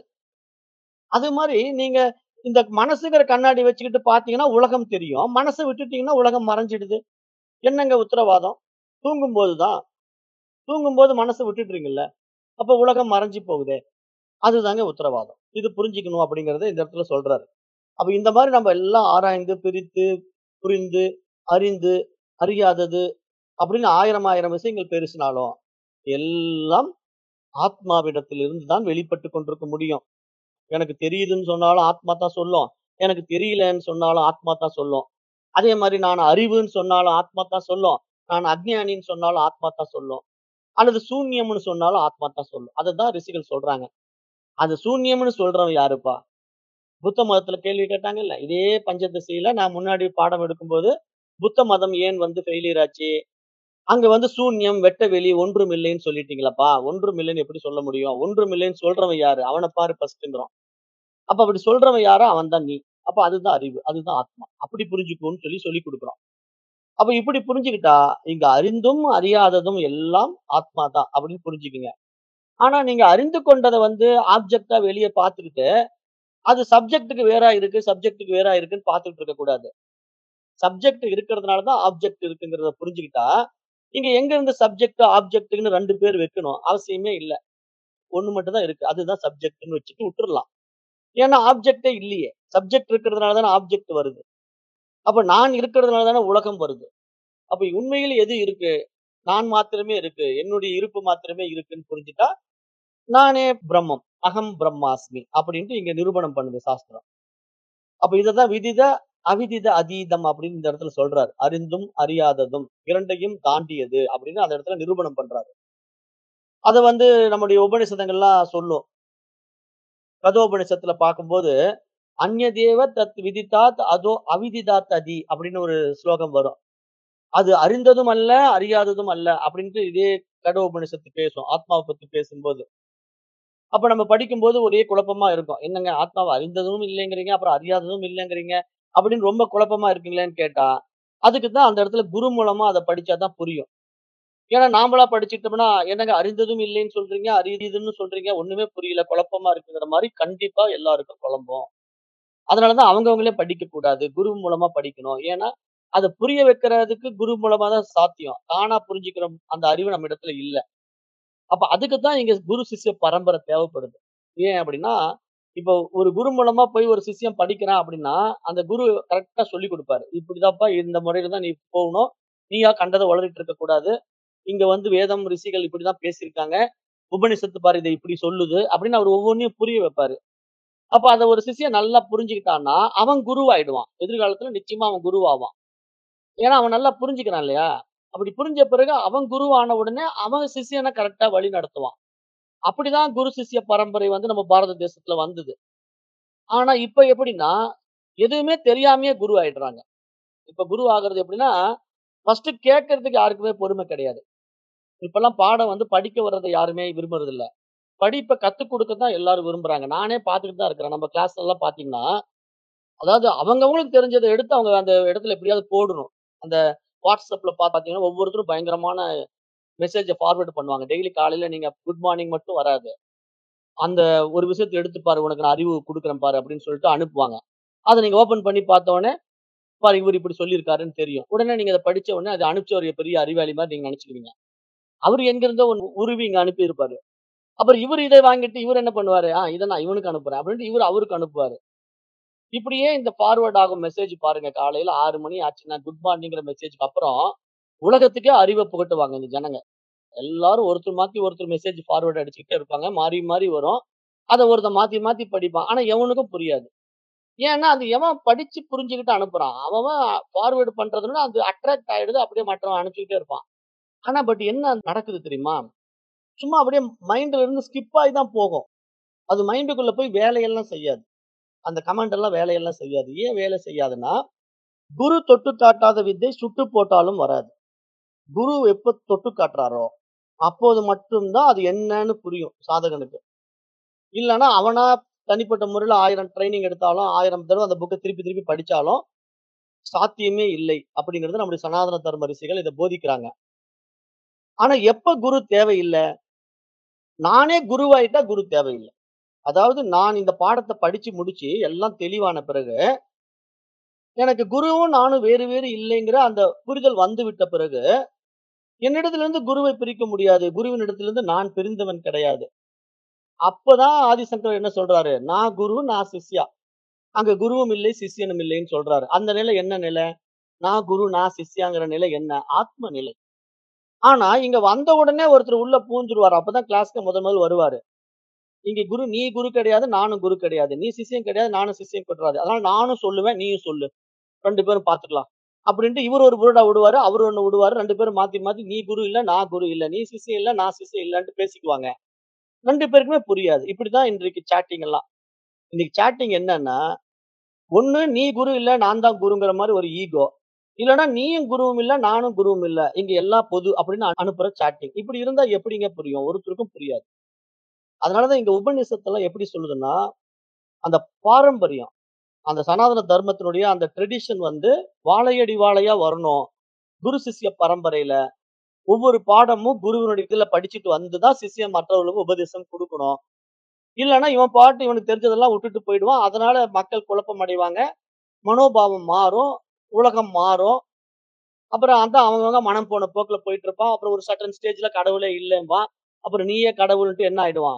அது மாரி நீங்க இந்த மனசுங்கிற கண்ணாடி வச்சுக்கிட்டு பார்த்தீங்கன்னா உலகம் தெரியும். மனச விட்டுட்டீங்கன்னா உலகம் மறைஞ்சிடுது. என்னங்க உத்தரவாதம்? தூங்கும்போது தான். தூங்கும்போது மனச விட்டுடுறீங்கல்ல. அப்ப உலகம் மறைஞ்சு போகுதே. அதுதாங்க உத்தரவாதம். இது புரிஞ்சுக்கணும் அப்படிங்கிறத இந்த இடத்துல சொல்றாரு. அப்ப இந்த மாரி நம்ம எல்லாம் ஆராய்ந்து, பிரித்து, புரிந்து, அறிந்து, அறியாதது அப்படின்னு ஆயிரம் ஆயிரம் விஷயங்கள் பேசினாலும், எல்லாம் ஆத்மாவிடத்திலிருந்து தான் வெளிப்பட்டுக் கொண்டிருக்க முடியும். எனக்கு தெரியுதுன்னு சொன்னாலும் ஆத்மா தான் சொல்லும். எனக்கு தெரியலன்னு சொன்னாலும் ஆத்மா தான் சொல்லும். அதே மாரி நான் அறிவுன்னு சொன்னாலும் ஆத்மா தான் சொல்லும். நான் அஞ்ஞானின்னு சொன்னாலும் ஆத்மா தான் சொல்லும். அல்லது சூன்யம்னு சொன்னாலும் ஆத்மா தான் சொல்லும். அததான் ரிஷிகள் சொல்றாங்க. அது சூன்யம்னு சொல்றவன் யாருப்பா? புத்த மதத்துல கேள்வி கேட்டாங்கல்ல. இதே பஞ்சதசியில நான் முன்னாடி பாடம் எடுக்கும்போது, புத்த மதம் ஏன் வந்து ஃபெயிலியர் ஆச்சு? அங்க வந்து சூன்யம், வெட்ட வெளி, ஒன்றுமில்லைன்னு சொல்லிட்டீங்களப்பா. ஒன்றுமில்லைன்னு எப்படி சொல்ல முடியும்? ஒன்றுமில்லைன்னு சொல்றவன் யாரு? அவன பாரு ஃபர்ஸ்ட்ங்கிறோம். அப்ப அப்படி சொல்றவன் யாரோ அவன் தான் நீ. அப்ப அதுதான் அறிவு. அதுதான் ஆத்மா. அப்படி புரிஞ்சுக்கோன்னு சொல்லி சொல்லிக் குடுக்குறோம். அப்ப இப்படி புரிஞ்சுக்கிட்டா, இங்க அறிந்தும், அறியாததும் எல்லாம் ஆத்மா தான் அப்படின்னு புரிஞ்சுக்குங்க. ஆனா நீங்க அறிந்து கொண்டத வந்து ஆப்ஜெக்ட்டா வெளிய பார்த்துக்கிட்டு, அது சப்ஜெக்ட்க்கு வேறா இருக்கு, சப்ஜெக்ட்க்கு வேறா இருக்குன்னு பார்த்துட்டு இருக்கக் கூடாது. சப்ஜெக்ட் இருக்கிறதுனால தான் ஆப்ஜெக்ட் இருக்குங்கிறத புரிஞ்சுக்கிட்டா, இங்க எங்க இருந்து சப்ஜெக்ட், ஆப்ஜெக்ட்ன்னு 2 பேர் வைக்கணும். அவசியமே இல்ல. ஒண்ணு மட்டும் தான் இருக்கு. அதுதான் சப்ஜெக்ட்ன்னு வச்சுட்டு விட்டுறலாம். ஏன்னா ஆப்ஜெக்ட்டே இல்லையே. சப்ஜெக்ட் இருக்கிறதுனால தானே ஆப்ஜெக்ட் வருது. அப்ப நான் இருக்கிறதுனால தானே உலகம் வருது. அப்ப உண்மையில் எது இருக்கு? நான் மாத்திரமே இருக்கு. என்னுடைய இருப்பு மாத்திரமே இருக்குன்னு புரிஞ்சுட்டா, நானே பிரம்மம். அகம் பிரம்மாஸ்மி அப்படின்ட்டு இங்க நிரூபணம் பண்ணுது சாஸ்திரம். அப்ப இததான் விதித, அவிதித அதீதம் அப்படின்னு இந்த இடத்துல சொல்றாரு. அறிந்தும், அறியாததும் இரண்டையும் தாண்டியது அப்படின்னு அந்த இடத்துல நிரூபணம் பண்றாரு. அத வந்து நம்முடைய உபநிஷதங்கள்லாம் சொல்லும். கதோபனிஷத்துல பார்க்கும்போது, அந்யதேவ தத் விதிதாத் அதோ அவிதிதாத் அதி அப்படின்னு ஒரு ஸ்லோகம் வரும். அது அறிந்ததும் அல்ல, அறியாததும் அல்ல அப்படின்ட்டு இதே கடோபனிஷத்து பேசும். ஆத்மாவ பத்தி பேசும்போது. அப்ப நம்ம படிக்கும்போது ஒரே குழப்பமா இருக்கும். என்னங்க ஆத்மாவ அறிந்ததும் இல்லைங்கிறீங்க, அப்புறம் அறியாததும் இல்லைங்கிறீங்க அப்படின்னு ரொம்ப குழப்பமா இருக்குங்களேன்னு கேட்டா, அதுக்கு தான் அந்த இடத்துல குரு மூலமா அத படிச்சா தான் புரியும். ஏன்னா நாமளா படிச்சுட்டோம்னா, என்னங்க அறிந்ததும் இல்லைன்னு சொல்றீங்க, அறியுதுன்னு சொல்றீங்க, ஒண்ணுமே புரியல, குழப்பமா இருக்குங்கிற மாரி கண்டிப்பா எல்லாருக்கும் குழம்பும். அதனால தான் அவங்கவங்களே படிக்கக் கூடாது. குரு மூலமா படிக்கணும். ஏன்னா, அத புரிய வைக்கிறதுக்கு குரு மூலமா தான் சாத்தியம். தானா புரிஞ்சுக்கிற அந்த அறிவு நம்ம இடத்துல இல்ல. அப்ப அதுக்கு தான் இங்க குரு சிஷ்ய பரம்பரை தேவைப்படுது. ஏன் அப்படின்னா, இப்போ ஒரு குரு மூலமா போய் ஒரு சிஷ்யன் படிக்கிறான் அப்படின்னா, அந்த குரு கரெக்ட்டா சொல்லிக் குடுப்பாரு. இப்படிதான்ப்பா இந்த முறையில தான் நீ போகணும். நீயா கண்டத உளறிட்டு இருக்கக் கூடாது. இங்க வந்து வேதம், ரிஷிகள் இப்படிதான் பேசியிருக்காங்க. உபனிஷத்து பாரு இத இப்படி சொல்லுது அப்படின்னு அவர் ஒவ்வொன்னையும் புரிய வைப்பாரு. அப்ப அத ஒரு சிஷ்யன் நல்லா புரிஞ்சுக்கிட்டான்னா, அவன் குருவாயிடுவான். எதிர்காலத்துல நிச்சயமா அவன் குருவாவான். ஏன்னா அவன் நல்லா புரிஞ்சுக்கிறான் இல்லையா? அப்படி புரிஞ்ச பிறகு அவன் குருவான உடனே அவன் சிஷ்யன கரெக்ட்டா வழி நடத்துவான். அப்படிதான் குரு சிஷ்ய பரம்பரை வந்து நம்ம பாரத தேசத்துல வந்தது. ஆனா இப்ப எப்படின்னா, எதுவுமே தெரியாமயே குரு ஆயிடுறாங்க. இப்ப குரு ஆகுறது எப்படின்னா, ஃபர்ஸ்ட் கேட்கறதுக்கு யாருக்குமே பொறுமை கிடையாது. இப்பல்லாம் பாடம் வந்து படிக்க வர்றத யாருமே விரும்புறதில்ல. படிப்ப கத்துக் குடுக்க தான் எல்லாரும் விரும்புறாங்க. நானே பார்த்துக்கிட்டு தான் இருக்கிறேன். நம்ம கிளாஸ்ல எல்லாம் பார்த்தீங்கன்னா, அதாவது அவங்கவங்களுக்கு தெரிஞ்சத எடுத்து அவங்க அந்த இடத்துல எப்படியாவது போடணும். அந்த WhatsAppல பார்த்தீங்கன்னா, ஒவ்வொருத்தரும் பயங்கரமான மெசேஜ ஃபார்வர்ட் பண்ணுவாங்க. டெய்லி காலையில நீங்க குட் மார்னிங் மட்டும் வராது. அந்த ஒரு விஷயத்த எடுத்து பாரு உனக்கு நான் அறிவு குடுக்குறேன் பாரு அப்படின்னு சொல்லிட்டு அனுப்புவாங்க. அத நீங்க ஓப்பன் பண்ணி பார்த்த உடனே, பாரு இவரு இப்படி சொல்லியிருக்காருன்னு தெரியும். உடனே நீங்க அத படிச்ச உடனே அத அனுப்பிச்சவரு பெரிய அறிவாளி மாரி நீங்க நெனச்சுக்குவீங்க. அவரு எங்கிருந்தோ ஒண்ணு உருவி இங்க அனுப்பியிருப்பாரு. அப்புறம் இவரு இத வாங்கிட்டு இவரு என்ன பண்ணுவாரு, ஆ இத நான் இவனுக்கு அனுப்புறேன் அப்படின்ட்டு இவரு அவருக்கு அனுப்புவாரு. இப்படியே இந்த ஃபார்வர்ட் ஆகும் மெசேஜ் பாருங்க. காலையில 6 மணி ஆச்சுன்னா, குட் மார்னிங்கிற மெசேஜ்க்கு அப்புறம், உலகத்துக்கே அறிவ புகட்டுவாங்க இந்த ஜனங்க. எல்லாரும் ஒருத்தர் மாத்தி ஒருத்தர் மெசேஜ் ஃபார்வர்ட் அடிச்சுக்கிட்டே இருப்பாங்க. மாறி மாறி வரும். அத ஒருத்தன் மாத்தி மாத்தி படிப்பான். ஆனா எவனுக்கும் புரியாது. ஏன்னா, அது எவன் படிச்சு புரிஞ்சுகிட்டு அனுப்புறான். அவன் ஃபார்வர்ட் பண்றதுனால அது அட்ராக்ட் ஆயிடுது. அப்படியே மற்றவன் அனுப்பிச்சுக்கிட்டே இருப்பான். ஆனா பட் என்ன நடக்குது தெரியுமா? சும்மா அப்படியே மைண்ட்ல இருந்து ஸ்கிப் ஆயி தான் போகும். அது மைண்டுக்குள்ள போய் வேலையெல்லாம் செய்யாது. அந்த கமெண்ட் எல்லாம் வேலையெல்லாம் செய்யாது. ஏன் வேலை செய்யாதுன்னா, குரு தொட்டு காட்டாத வித்தை சுட்டு போட்டாலும் வராது. குரு எப்ப தொட்டு காட்டுறாரோ, அப்போது மட்டும் தான் அது என்னன்னு புரியும் சாதகனுக்கு. இல்லன்னா அவனா தனிப்பட்ட முறையில 1000 ட்ரெய்னிங் எடுத்தாலும், 1000 தடவ அந்த புக்க திருப்பி திருப்பி படிச்சாலும், சாத்தியமே இல்லை. அப்படிங்கிறது நம்முடைய சனாதன தர்ம ரிஷிகள் இத போதிக்கிறாங்க. ஆனா எப்ப குரு தேவையில்ல? நானே குருவாயிட்டா குரு தேவையில்ல. அதாவது நான் இந்த பாடத்த படிச்சு முடிச்சு எல்லாம் தெளிவான பிறகு, எனக்கு குருவும் நானும் வேறு வேறு இல்லைங்கிற அந்த புரிதல் வந்துவிட்ட பிறகு, என்னிடத்திலிருந்து குருவை பிரிக்க முடியாது. குருவினிடத்திலிருந்து நான் பிரிந்தவன் கிடையாது. அப்பதான் ஆதிசங்கரர் என்ன சொல்றாரு, நான் குரு, நான் சிஷ்யா. அங்க குருவும் இல்லை, சிஷ்யனும் இல்லைன்னு சொல்றாரு. அந்த நிலை என்ன நிலை? நான் குரு, நான் சிஷ்யாங்கிற நிலை என்ன? ஆத்ம நிலை. ஆனா இங்க வந்த உடனே ஒருத்தர் உள்ள பூந்துருவாரு. அப்பதான் கிளாஸ்க்கு முதல் முதல் வருவாரு. இங்க குரு நீ குரு கிடையாது, நானும் குரு கிடையாது. நீ சிஷ்யன் கிடையாது, நானும் சிஷ்யன் கிடையாது. அதனால நானும் சொல்லுவேன், நீயும் சொல்லு. 2 பேரும் பார்த்துக்கலாம். அப்படின்ட்டு இவரு ஒரு புருடா விடுவாரு, அவரு ஒண்ணு விடுவாரு. 2 பேரும் மாத்தி மாத்தி நீ குரு இல்ல, நான் குரு இல்ல. நீ சிஷ்யன் இல்ல, நான் சிஷ்யன் இல்லன்ட்டு பேசிக்குவாங்க. 2 பேருக்குமே புரியாது. இப்படிதான் இன்றைக்கு சாட்டிங் எல்லாம். இன்னைக்கு சாட்டிங் என்னன்னா, ஒண்ணு நீ குரு இல்ல, நான் தான் குருங்கிற மாரி ஒரு ஈகோ. இல்லன்னா நீயும் குருவும் இல்ல, நானும் குருவும் இல்ல. இங்க எல்லாம் பொது அப்படின்னு அனுப்புற சாட்டிங். இப்படி இருந்தா எப்படிங்க புரியும்? ஒருத்தருக்கும் புரியாது. அதனால தான் இங்க உபநிஷத்தெல்லாம் எப்படி சொல்லுதுன்னா, அந்த பாரம்பரியம், அந்த சனாதன தர்மத்தினுடைய அந்த ட்ரெடிஷன் வந்து வாழையடி வாழையா வரணும். குரு சிஷ்ய பரம்பரையில ஒவ்வொரு பாடமும் குருவினுடைய இதுல படிச்சுட்டு வந்து தான் சிஷ்யன் மற்றவர்களுக்கு உபதேசம் குடுக்கணும். இல்லன்னா இவன் பாட்டு இவனுக்கு தெரிஞ்சதெல்லாம் விட்டுட்டு போயிடுவான். அதனால மக்கள் குழப்பம் அடைவாங்க. மனோபாவம் மாறும். உலகம் மாறும். அப்புறம் அதான் அவங்கவங்க மனம் போன போக்குல போயிட்டு இருப்பான். அப்புறம் ஒரு சர்டன் ஸ்டேஜ்ல கடவுளே இல்லம்பான். அப்புறம் நீயே கடவுள்ன்ட்டு என்ன ஆயிடுவான்?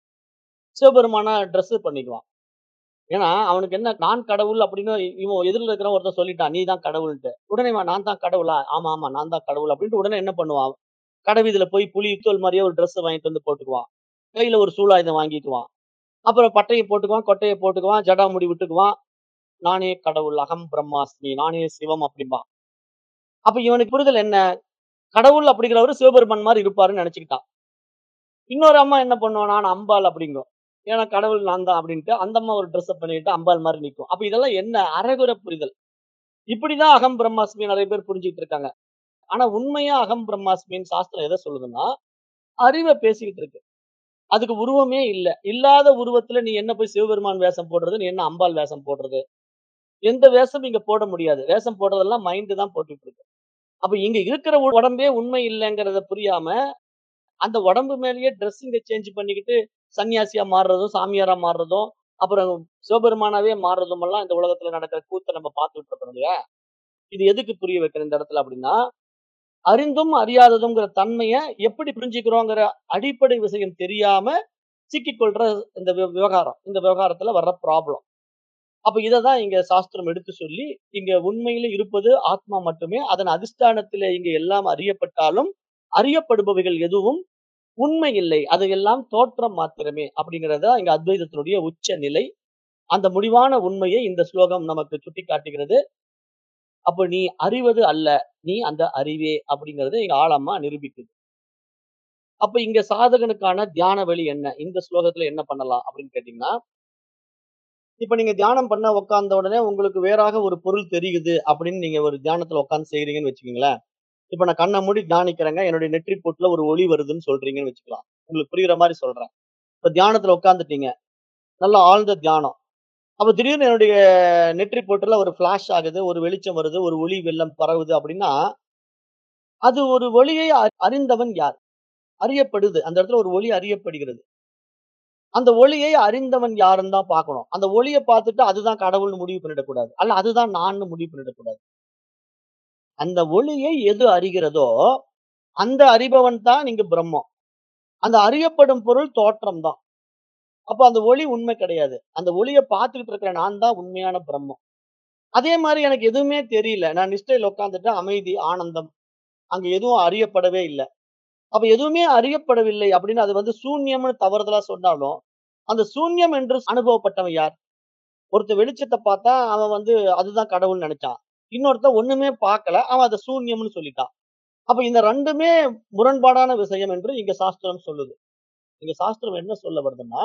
சிவபெருமானா ட்ரெஸ் பண்ணிக்குவான். ஏன்னா, அவனுக்கு என்ன நான் கடவுள் அப்படின்னு இவன் எதிர்ல இருக்கிறவன் ஒருத்தன் சொல்லிட்டான். நீ தான் கடவுள்ன்ட்டு. உடனே இவன் நான் தான் கடவுளா? ஆமா, ஆமா நான் தான் கடவுள் அப்படின்ட்டு உடனே என்ன பண்ணுவான்? கடைவீதியில போய் புலி தோல் மாரியே ஒரு ட்ரெஸ் வாங்கிட்டு வந்து போட்டுக்குவான். கையில ஒரு சூலாயுதம் வாங்கிக்குவான். அப்புறம் பட்டைய போட்டுக்குவான், கொட்டைய போட்டுக்குவான், ஜடாமுடி விட்டுக்குவான். நானே கடவுள், அகம் பிரம்மாஸ்மி, நானே சிவம் அப்படிம்பான். அப்ப இவனுக்கு புரிதல் என்ன? கடவுள் அப்படிங்கிறவரு சிவபெருமான் மாரி இருப்பாருன்னு நெனச்சுக்கிட்டான். இன்னொரு அம்மா என்ன பண்ணும்? நான் அம்பாள் அப்படிங்கும். ஏன்னா கடவுள் நான் தான் அப்படின்ட்டு அந்த அம்மா ஒரு ட்ரெஸ்ஸ பண்ணிட்டு அம்பாள் மாரி நிக்கும். அப்ப இதெல்லாம் என்ன? அரைகுறை புரிதல். இப்படிதான் அகம் பிரம்மாஸ்மி நெறைய பேர் புரிஞ்சுகிட்டு இருக்காங்க. ஆனா உண்மையா அகம் பிரம்மாஸ்மின்னு சாஸ்திரம் எத சொல்லுதுன்னா, அறிவ பேசிக்கிட்டு இருக்கு. அதுக்கு உருவமே இல்ல. இல்லாத உருவத்துல நீ என்ன போய் சிவபெருமான் வேஷம் போடுறது? நீ என்ன அம்பாள் வேஷம் போடுறது? எந்த வேஷமும் இங்க போட முடியாது. வேஷம் போடுறதெல்லாம் மைண்ட் தான் போட்டுட்டு இருக்கு. அப்ப இங்க இருக்கிற உடம்பே உண்மை இல்லங்கிறத புரியாம, அந்த உடம்பு மேலேயே ட்ரெஸ்ஸிங்க சேஞ்ச் பண்ணிக்கிட்டு சன்னியாசியா மாறுறதும், சாமியாரா மாறுறதும், அப்புறம் சிவபெருமானாவே மாறுறதும் எல்லாம் இந்த உலகத்துல நடக்கிற கூத்த நம்ம பார்த்துட்டு இருக்கோம் இல்லையா? இது எதுக்கு புரிய வைக்கிறேன் இந்த இடத்துல அப்படின்னா, அறிந்தும் அறியாததுங்கிற தன்மைய எப்படி புரிஞ்சுக்கிறோங்கிற அடிப்படை விஷயம் தெரியாம சிக்கிக் கொள்ற இந்த விவ விவகாரம். இந்த விவகாரத்துல வர்ற ப்ராப்ளம். அப்ப இததான் இங்க சாஸ்திரம் எடுத்து சொல்லி, இங்க உண்மையிலே இருப்பது ஆத்மா மட்டுமே. அதன் அதிஷ்டானத்திலே இங்க எல்லாம் அறியப்பட்டாலும், அறியப்படுபவைகள் எதுவும் உண்மை இல்லை. அதையெல்லாம் தோற்றம் மாத்திரமே அப்படிங்கிறது தான் இங்க அத்வைதத்தினுடைய உச்ச நிலை. அந்த முடிவான உண்மையை இந்த ஸ்லோகம் நமக்கு சுட்டிக்காட்டுகிறது. அப்ப நீ அறிவது அல்ல. நீ அந்த அறிவே அப்படிங்கிறத இங்க ஆழமா நிரூபிக்குது. அப்ப இங்க சாதகனுக்கான தியான வழி என்ன? இந்த ஸ்லோகத்துல என்ன பண்ணலாம் அப்படின்னு கேட்டீங்கன்னா, இப்ப நீங்க தியானம் பண்ண உட்கார்ந்த உடனே உங்களுக்கு வேறாக ஒரு பொருள் தெரியுது அப்படின்னு நீங்க ஒரு தியானத்துல உட்கார்ந்து செய்றீங்கன்னு வச்சுக்கங்களேன். இப்ப நான் கண்ண மூடி தியானிக்கிறேங்க. என்னுடைய நெற்றி பொட்டுல ஒரு ஒளி வருதுன்னு சொல்றீங்கன்னு வச்சுக்கலாம். உங்களுக்கு புரியுற மாரி சொல்றேன். இப்ப தியானத்துல உட்கார்ந்துட்டீங்க. நல்லா ஆழ்ந்த தியானம். அப்ப திடீர்னு என்னுடைய நெற்றி பொட்டுல ஒரு ஃபிளாஷ் ஆகுது, ஒரு வெளிச்சம் வருது, ஒரு ஒளி வெள்ளம் பரவுது அப்படின்னா, அது ஒரு ஒளியை அ அறிந்தவன் யார்? அறியப்படுது. அந்த இடத்துல ஒரு ஒளி அறியப்படுகிறது. அந்த ஒளியை அறிந்தவன் யாருன்னு தான் பார்க்கணும். அந்த ஒளிய பார்த்துட்டு அதுதான் கடவுள்னு முடிவு பண்ணிடக்கூடாது. அல்ல அதுதான் நான்னு முடிவு பண்ணிடக்கூடாது. அந்த ஒளியை எது அறிகிறதோ, அந்த அறிபவன் தான் இங்கு பிரம்மம். அந்த அறியப்படும் பொருள் தோற்றம் தான். அப்ப அந்த ஒளி உண்மை கிடையாது. அந்த ஒளிய பார்த்துக்கிட்டு இருக்கிற நான் தான் உண்மையான பிரம்மம். அதே மாரி எனக்கு எதுவுமே தெரியல. நான் நிஷ்டையில உட்கார்ந்துட்டேன். அமைதி, ஆனந்தம். அங்க எதுவும் அறியப்படவே இல்ல. அப்ப எதுவுமே அறியப்படவில்லை அப்படின்னு அது வந்து சூன்யம்னு தவறுதலா சொன்னாலும், அந்த சூன்யம் என்று அனுபவப்பட்டவன் யார்? ஒருத்தன் வெளிச்சத்த பார்த்தா, அவன் வந்து அதுதான் கடவுள்னு நெனைச்சான். இன்னொருத்தன் ஒண்ணுமே பார்க்கல. அவன் அத சூன்யம்னு சொல்லிட்டான். அப்ப இந்த 2மே முரண்பாடான விஷயம் என்று இங்க சாஸ்திரம் சொல்லுது. இங்க சாஸ்திரம் என்ன சொல்ல வருதுன்னா,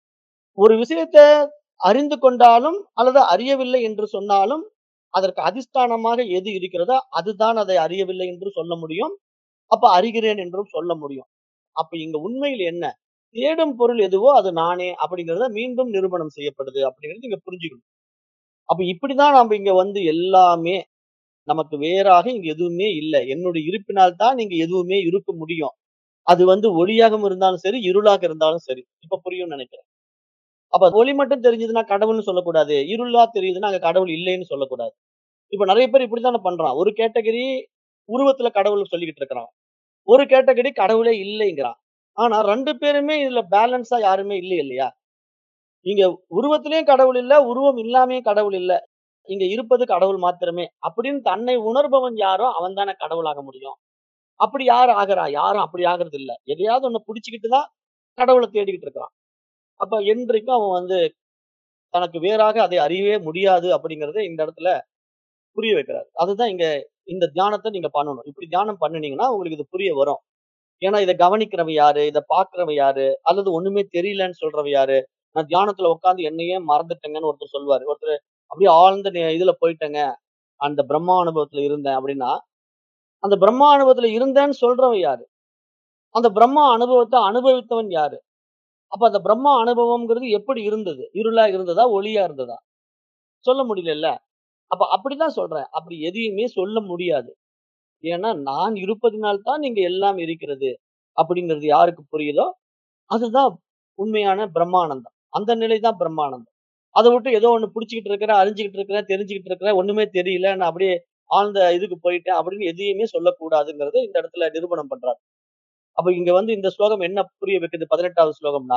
ஒரு விஷயத்த அறிந்து கொண்டாலும் அல்லது அறியவில்லை என்று சொன்னாலும், அதற்கு அதிஷ்டானமாக எது இருக்கிறதோ, அதுதான் அதை அறியவில்லை என்று சொல்ல முடியும். அப்ப அறிகிறேன் என்றும் சொல்ல முடியும். அப்ப இங்க உண்மையில் என்ன? தேடும் பொருள் எதுவோ அது நானே அப்படிங்கிறத மீண்டும் நிரூபணம் செய்யப்படுது அப்படிங்கிறது இங்க புரிஞ்சுக்கணும். அப்ப இப்படிதான் நாம இங்க வந்து எல்லாமே நமக்கு வேறாக இங்க எதுவுமே இல்ல. என்னுடைய இருப்பினால் தான் இங்க எதுவுமே இருக்க முடியும். அது வந்து ஒளியாகவும் இருந்தாலும் சரி, இருளாக இருந்தாலும் சரி. இப்ப புரியும்னு நெனைக்கிறேன். அப்ப ஒளி மட்டும் தெரிஞ்சதுன்னா கடவுள்னு சொல்லக்கூடாது. இருளா தெரியுதுன்னா அங்க கடவுள் இல்லைன்னு சொல்லக்கூடாது. இப்ப நெறைய பேர் இப்படித்தானே பண்றான். ஒரு கேட்டகரி உருவத்துல கடவுள் சொல்லிக்கிட்டு இருக்கிறான். ஒரு கேட்டகரி கடவுளே இல்லைங்கிறான். ஆனா 2 பேருமே இதுல பேலன்ஸா யாருமே இல்ல இல்லையா? இங்க உருவத்திலயும் கடவுள் இல்ல, உருவம் இல்லாமயும் கடவுள் இல்ல. இங்க இருப்பது கடவுள் மாத்திரமே. அப்படின்னு தன்னை உணர்பவன் யாரோ அவன் தானே கடவுளாக முடியும். அப்படி யார் ஆகுறா? யாரும் அப்படி ஆகுறது இல்ல. எதையாவது ஒண்ண புடிச்சுக்கிட்டு தான் கடவுள தேடிக்கிட்டு இருக்கிறான். அப்ப என்றைக்கும் அவன் வந்து தனக்கு வேறாக அதை அறியவே முடியாது அப்படிங்கிறத இந்த இடத்துல புரிய வைக்கிறார். அதுதான் இங்க இந்த தியானத்த நீங்க பண்ணணும். இப்படி தியானம் பண்ணுனீங்கன்னா உங்களுக்கு இது புரிய வரும். ஏன்னா இத கவனிக்கிறவன் யாரு? இத பார்க்கிறவன் யாரு? அல்லது ஒண்ணுமே தெரியலன்னு சொல்றவன் யாரு? நான் தியானத்துல உட்கார்ந்து என்னையே மறந்துட்டேங்கன்னு ஒருத்தர் சொல்வாரு. ஒருத்தர் அப்படியே ஆழ்ந்த நி இதுல போயிட்டேங்க. அந்த பிரம்மா அனுபவத்துல இருந்தேன் அப்படின்னா, அந்த பிரம்மா அனுபவத்துல இருந்தேன்னு சொல்றவன் யாரு? அந்த பிரம்மா அனுபவத்த அனுபவித்தவன் யாரு? அப்ப அந்த பிரம்மா அனுபவம்ங்கிறது எப்படி இருந்தது? இருளா இருந்ததா? ஒளியா இருந்ததா? சொல்ல முடியலல்ல. அப்ப அப்படிதான் சொல்றேன். அப்படி எதையுமே சொல்ல முடியாது. ஏன்னா நான் இருப்பதினால் தான் இங்க எல்லாம் இருக்கிறது. அப்படிங்கிறது யாருக்கு புரியுதோ, அதுதான் உண்மையான பிரம்மானந்தம். அந்த நிலை தான் பிரம்மானந்தம். அத விட்டு ஏதோ ஒண்ணு புடிச்சுக்கிட்டு இருக்கிறேன், அறிஞ்சுகிட்டு இருக்கிறேன், தெரிஞ்சுகிட்டு இருக்கிறேன், ஒண்ணுமே தெரியல. நான் அப்படியே ஆழ்ந்த இதுக்கு போயிட்டேன் அப்படின்னு எதையுமே சொல்லக்கூடாதுங்கிறத இந்த இடத்துல நிரூபணம் பண்றார். அப்ப இங்க வந்து இந்த ஸ்லோகம் என்ன புரிய வைக்குது 18வது ஸ்லோகம்னா,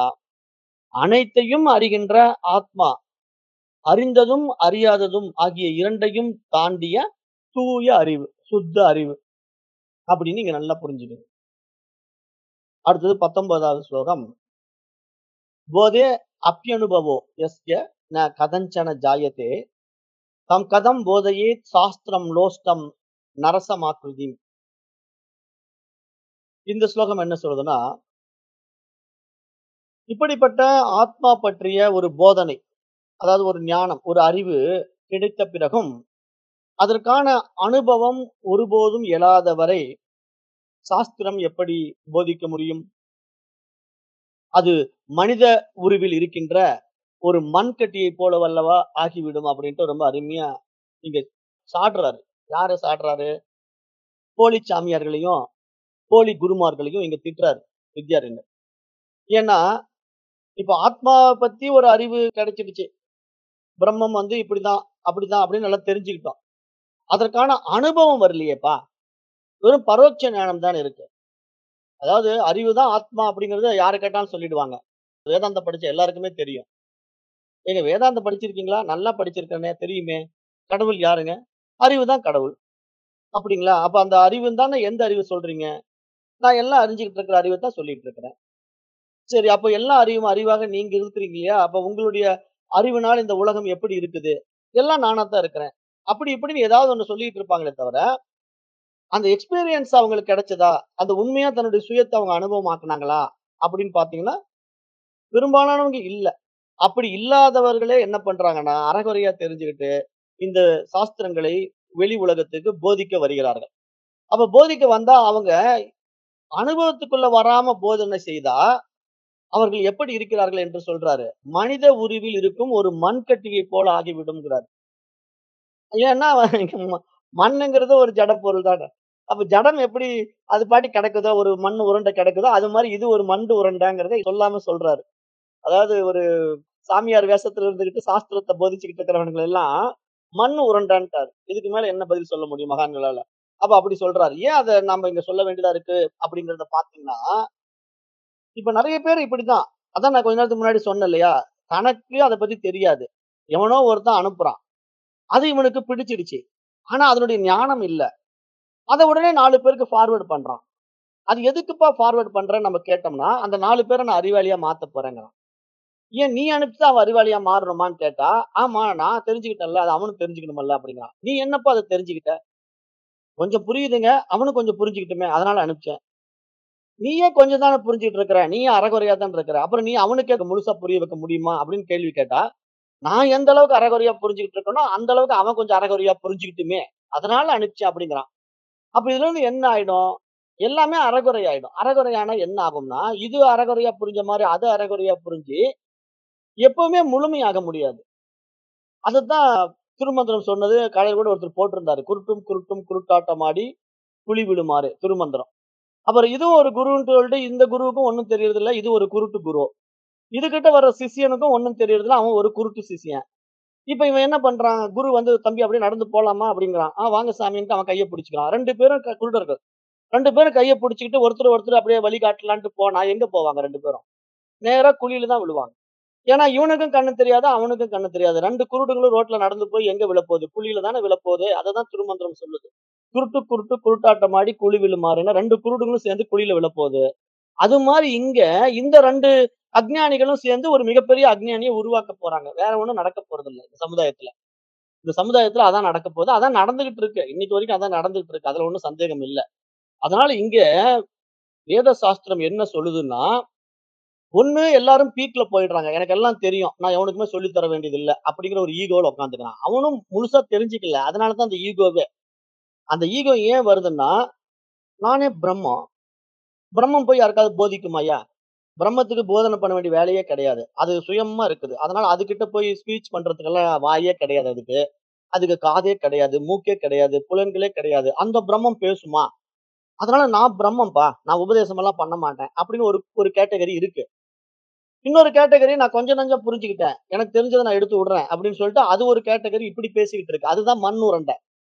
அனைத்தையும் அறிகின்ற ஆத்மா, அறிந்ததும், அறியாததும் ஆகிய 2யும் தாண்டிய தூய அறிவு, சுத்த அறிவு. அப்படின்னு இங்க நல்லா புரிஞ்சுக்கணும். அடுத்தது 19வது ஸ்லோகம். போதே அப்யனுபவோ யஸ்ய ந கதஞ்சன ஜாயதே தம் கதம் போதயேத் சாஸ்திரம் லோஷ்டம் நரசமாக்ருதிம். இந்த ஸ்லோகம் என்ன சொல்லுதுன்னா, இப்படிப்பட்ட ஆத்மா பற்றிய ஒரு போதனை, அதாவது ஒரு ஞானம், ஒரு அறிவு கிடைத்த பிறகும், அதற்கான அனுபவம் ஒருபோதும் எழாத வரை சாஸ்திரம் எப்படி போதிக்க முடியும்? அது மனித உருவில் இருக்கின்ற ஒரு மண்கட்டியைப் போலவல்லவா ஆகிவிடும் அப்படின்ட்டு ரொம்ப அருமையா இங்க சாடுறாரு. யார சாடுறாரு? போலி சாமியார்களையும், போலி குருமார்களையும் இங்க திட்டுறாரு வித்யாரண்யர். ஏன்னா, இப்ப ஆத்மாவ பத்தி ஒரு அறிவு கிடைச்சிடுச்சு. பிரம்மம் வந்து இப்படிதான், அப்படிதான் அப்படின்னு நல்லா தெரிஞ்சுக்கிட்டோம். அதற்கான அனுபவம் வரலையேப்பா. வெறும் பரோட்ச ஞானம் தான் இருக்கு. அதாவது அறிவு தான் ஆத்மா அப்படிங்கிறத யார கேட்டாலும் சொல்லிடுவாங்க. வேதாந்தம் படிச்ச எல்லாருக்குமே தெரியும். ஏங்க வேதாந்தம் படிச்சிருக்கீங்களா? நல்லா படிச்சிருக்கேனே தெரியுமே. கடவுள் யாருங்க? அறிவு தான் கடவுள். அப்படிங்களா? அப்ப அந்த அறிவுன்னு தானே எந்த அறிவு சொல்றீங்க? நான் எல்லாம் அறிஞ்சுகிட்டு இருக்கிற அறிவ தான் சொல்லிட்டு இருக்கிறேன். சரி அப்ப எல்லா அறிவும் அறிவாக நீங்க இருக்கிறீங்க இல்லையா? அப்ப உங்களுடைய அறிவினால் இந்த உலகம் எப்படி இருக்குது? எல்லாம் நானா தான் இருக்கிறேன். அப்படி இப்படின்னு ஏதாவது ஒண்ணு சொல்லிட்டு இருப்பாங்களே தவிர, அந்த எக்ஸ்பீரியன்ஸ் அவங்களுக்கு கிடைச்சதா? அந்த உண்மையா தன்னுடைய சுயத்த அவங்க அனுபவமாக்குனாங்களா? அப்படின்னு பார்த்தீங்கன்னா, பெரும்பாலானவங்க இல்ல. அப்படி இல்லாதவர்களே என்ன பண்றாங்கன்னா, அரைகுறையா தெரிஞ்சுகிட்டு, இந்த சாஸ்திரங்களை வெளி உலகத்துக்கு போதிக்க வருகிறார்கள். அப்ப போதிக்க வந்தா அவங்க அனுபவத்துக்குள்ள வராம போதனை செய்தா, அவர்கள் எப்படி இருக்கிறார்கள் என்று சொல்றாரு. மனித உருவில் இருக்கும் ஒரு மண்கட்டியைப் போல ஆகிவிடும்ங்கிறார். ஏன்னா ம மண்ணுங்கிறது ஒரு ஜட பொருள் தானே. அப்ப ஜடம் எப்படி அது பாட்டுக்கு கிடக்குதோ, ஒரு மண் உருண்டை கிடக்குதோ, அது மாரி இது ஒரு மண் உருண்டைங்கிறத சொல்லாம சொல்றாரு. அதாவது ஒரு சாமியார் வேஷத்துல இருந்துகிட்டு சாஸ்திரத்தை போதிச்சுக்கிட்டு இருக்கிறவனுங்களை எல்லாம் மண்ணு உருண்டான்ட்டாரு இதுக்கு மேல என்ன பதில் சொல்ல முடியும் மகான்களால அப்ப அப்படி சொல்றாரு ஏன் அதை நாம இங்க சொல்ல வேண்டியதா இருக்கு அப்படிங்கறத பாத்தீங்கன்னா இப்ப நிறைய பேர் இப்படிதான் அதான் நான் கொஞ்ச நேரத்துக்கு முன்னாடி சொன்னேன் இல்லையா தனக்கு அதை பத்தி தெரியாது எவனோ ஒருத்தன் அனுப்புறான் அது இவனுக்கு பிடிச்சிடுச்சு ஆனா அதனுடைய ஞானம் இல்ல அதை உடனே நாலு பேருக்கு ஃபார்வர்ட் பண்றான் அது எதுக்குப்பா ஃபார்வர்ட் பண்றேன்னு நம்ம கேட்டோம்னா அந்த நாலு பேரை நான் அறிவாளியா மாத்த போறேங்கிறான் ஏன் நீ அனுப்பிச்சு அவன் அறிவாளியா மாறணுமான்னு கேட்டா ஆமா நான் தெரிஞ்சுக்கிட்டேன்ல அது அவனும் தெரிஞ்சுக்கணுமல்ல அப்படிங்கிறான் நீ என்னப்பா அதை தெரிஞ்சுக்கிட்ட கொஞ்சம் புரியுதுங்க அவனும் கொஞ்சம் புரிஞ்சுக்கிட்டுமே அதனால அனுப்பிச்சேன் நீயே கொஞ்சம் தானே புரிஞ்சுக்கிட்டு இருக்கிற நீயே அறகுறையா தான் இருக்கிற அப்புறம் நீ அவனுக்கே அதை முழுசா புரிய வைக்க முடியுமா அப்படின்னு கேள்வி கேட்டா நான் எந்த அளவுக்கு அறகுறையா புரிஞ்சுக்கிட்டு இருக்கேனோ அந்த அளவுக்கு அவன் கொஞ்சம் அறகுறையா புரிஞ்சுக்கிட்டுமே அதனால அனுப்பிச்சேன் அப்படிங்கிறான் அப்ப இதுல இருந்து என்ன ஆயிடும் எல்லாமே அறகுறை ஆயிடும் அறகுறையானா என்ன ஆகும்னா இது அறகுறையா புரிஞ்ச மாதிரி அது அறகுறையா புரிஞ்சு எப்பவுமே முழுமையாக முடியாது அதுதான் திருமந்திரம் சொன்னது காலையில் கூட ஒருத்தர் போட்டிருந்தாரு குருட்டும் குருட்டும் குருட்டாட்டமாடி குழி விடுமாறு திருமந்திரம் அப்புறம் இதுவும் ஒரு குருன்னு சொல்லிட்டு இந்த குருவுக்கும் ஒன்றும் தெரியறது இல்ல இது ஒரு குருட்டு குரு இதுகிட்ட வர்ற சிஷியனுக்கும் ஒன்றும் தெரியறது இல்ல அவன் ஒரு குருட்டு சிஷியன் இப்ப இவன் என்ன பண்றான் குரு வந்து தம்பி அப்படியே நடந்து போலாமா அப்படிங்கிறான் ஆ வாங்க சாமின்ட்டு அவன் கையை பிடிச்சிக்கிறான் ரெண்டு பேரும் க- குருடர்கள் ரெண்டு பேரும் கையை பிடிச்சிக்கிட்டு ஒருத்தர் ஒருத்தர் அப்படியே வழி காட்டலான்ட்டு போனா எங்க போவாங்க ரெண்டு பேரும் நேரா குழியில தான் விழுவாங்க ஏன்னா இவனுக்கும் கண்ணு தெரியாது அவனுக்கும் கண்ணு தெரியாது ரெண்டு குருடுகளும் ரோட்ல நடந்து போய் எங்க விழப்போகுது குழியில தானே விழப்போகுது அதை தான் திருமந்திரம் சொல்லுது குருட்டு குருட்டு குருட்டாட்டமாடி குழி விழுமாறுன்னா ரெண்டு குருடுகளும் சேர்ந்து குழியில விழப்போகுது அது மாதிரி இங்க இந்த ரெண்டு அஜ்ஞானிகளும் சேர்ந்து ஒரு மிகப்பெரிய அஜ்ஞானியை உருவாக்க போறாங்க வேற ஒண்ணும் நடக்க போறது இல்ல இந்த சமுதாயத்துல இந்த சமுதாயத்துல அதான் நடக்க போகுது அதான் நடந்துகிட்டு இருக்கு இன்னைக்கு வரைக்கும் அதான் நடந்துகிட்டு இருக்கு அதுல ஒண்ணும் சந்தேகம் இல்ல அதனால இங்க வேத சாஸ்திரம் என்ன சொல்லுதுன்னா ஒண்ணு எல்லாரும் பீக்ல போயிடுறாங்க எனக்கு எல்லாம் தெரியும் நான் எவனுக்குமே சொல்லி தர வேண்டியது இல்ல அப்படிங்கிற ஒரு ஈகோல உட்காந்துக்கிறான் அவனும் முழுசா தெரிஞ்சுக்கல அதனாலதான் அந்த ஈகோவே அந்த ஈகோ ஏன் வருதுன்னா நானே பிரம்மம் பிரம்மம் போய் யாருக்காவது போதிக்குமாயா பிரம்மத்துக்கு போதனை பண்ண வேண்டிய வேலையே கிடையாது அது சுயமா இருக்குது அதனால அதுகிட்ட போய் ஸ்பீச் பண்றதுக்கெல்லாம் வாயே கிடையாது அதுக்கு அதுக்கு காதே கிடையாது மூக்கே கிடையாது புலன்களே கிடையாது அந்த பிரம்மம் பேசுமா அதனால நான் பிரம்மம்பா நான் உபதேசம் எல்லாம் பண்ண மாட்டேன் அப்படின்னு ஒரு ஒரு கேட்டகரி இருக்கு இன்னொரு கேட்டகரி நான் கொஞ்சம் நஞ்சம் புரிஞ்சுக்கிட்டேன் எனக்கு தெரிஞ்சதை நான் எடுத்து விடுறேன் அப்படின்னு சொல்லிட்டு அது ஒரு கேட்டகரி இப்படி பேசிக்கிட்டு இருக்கு அதுதான் மண் உரண்டை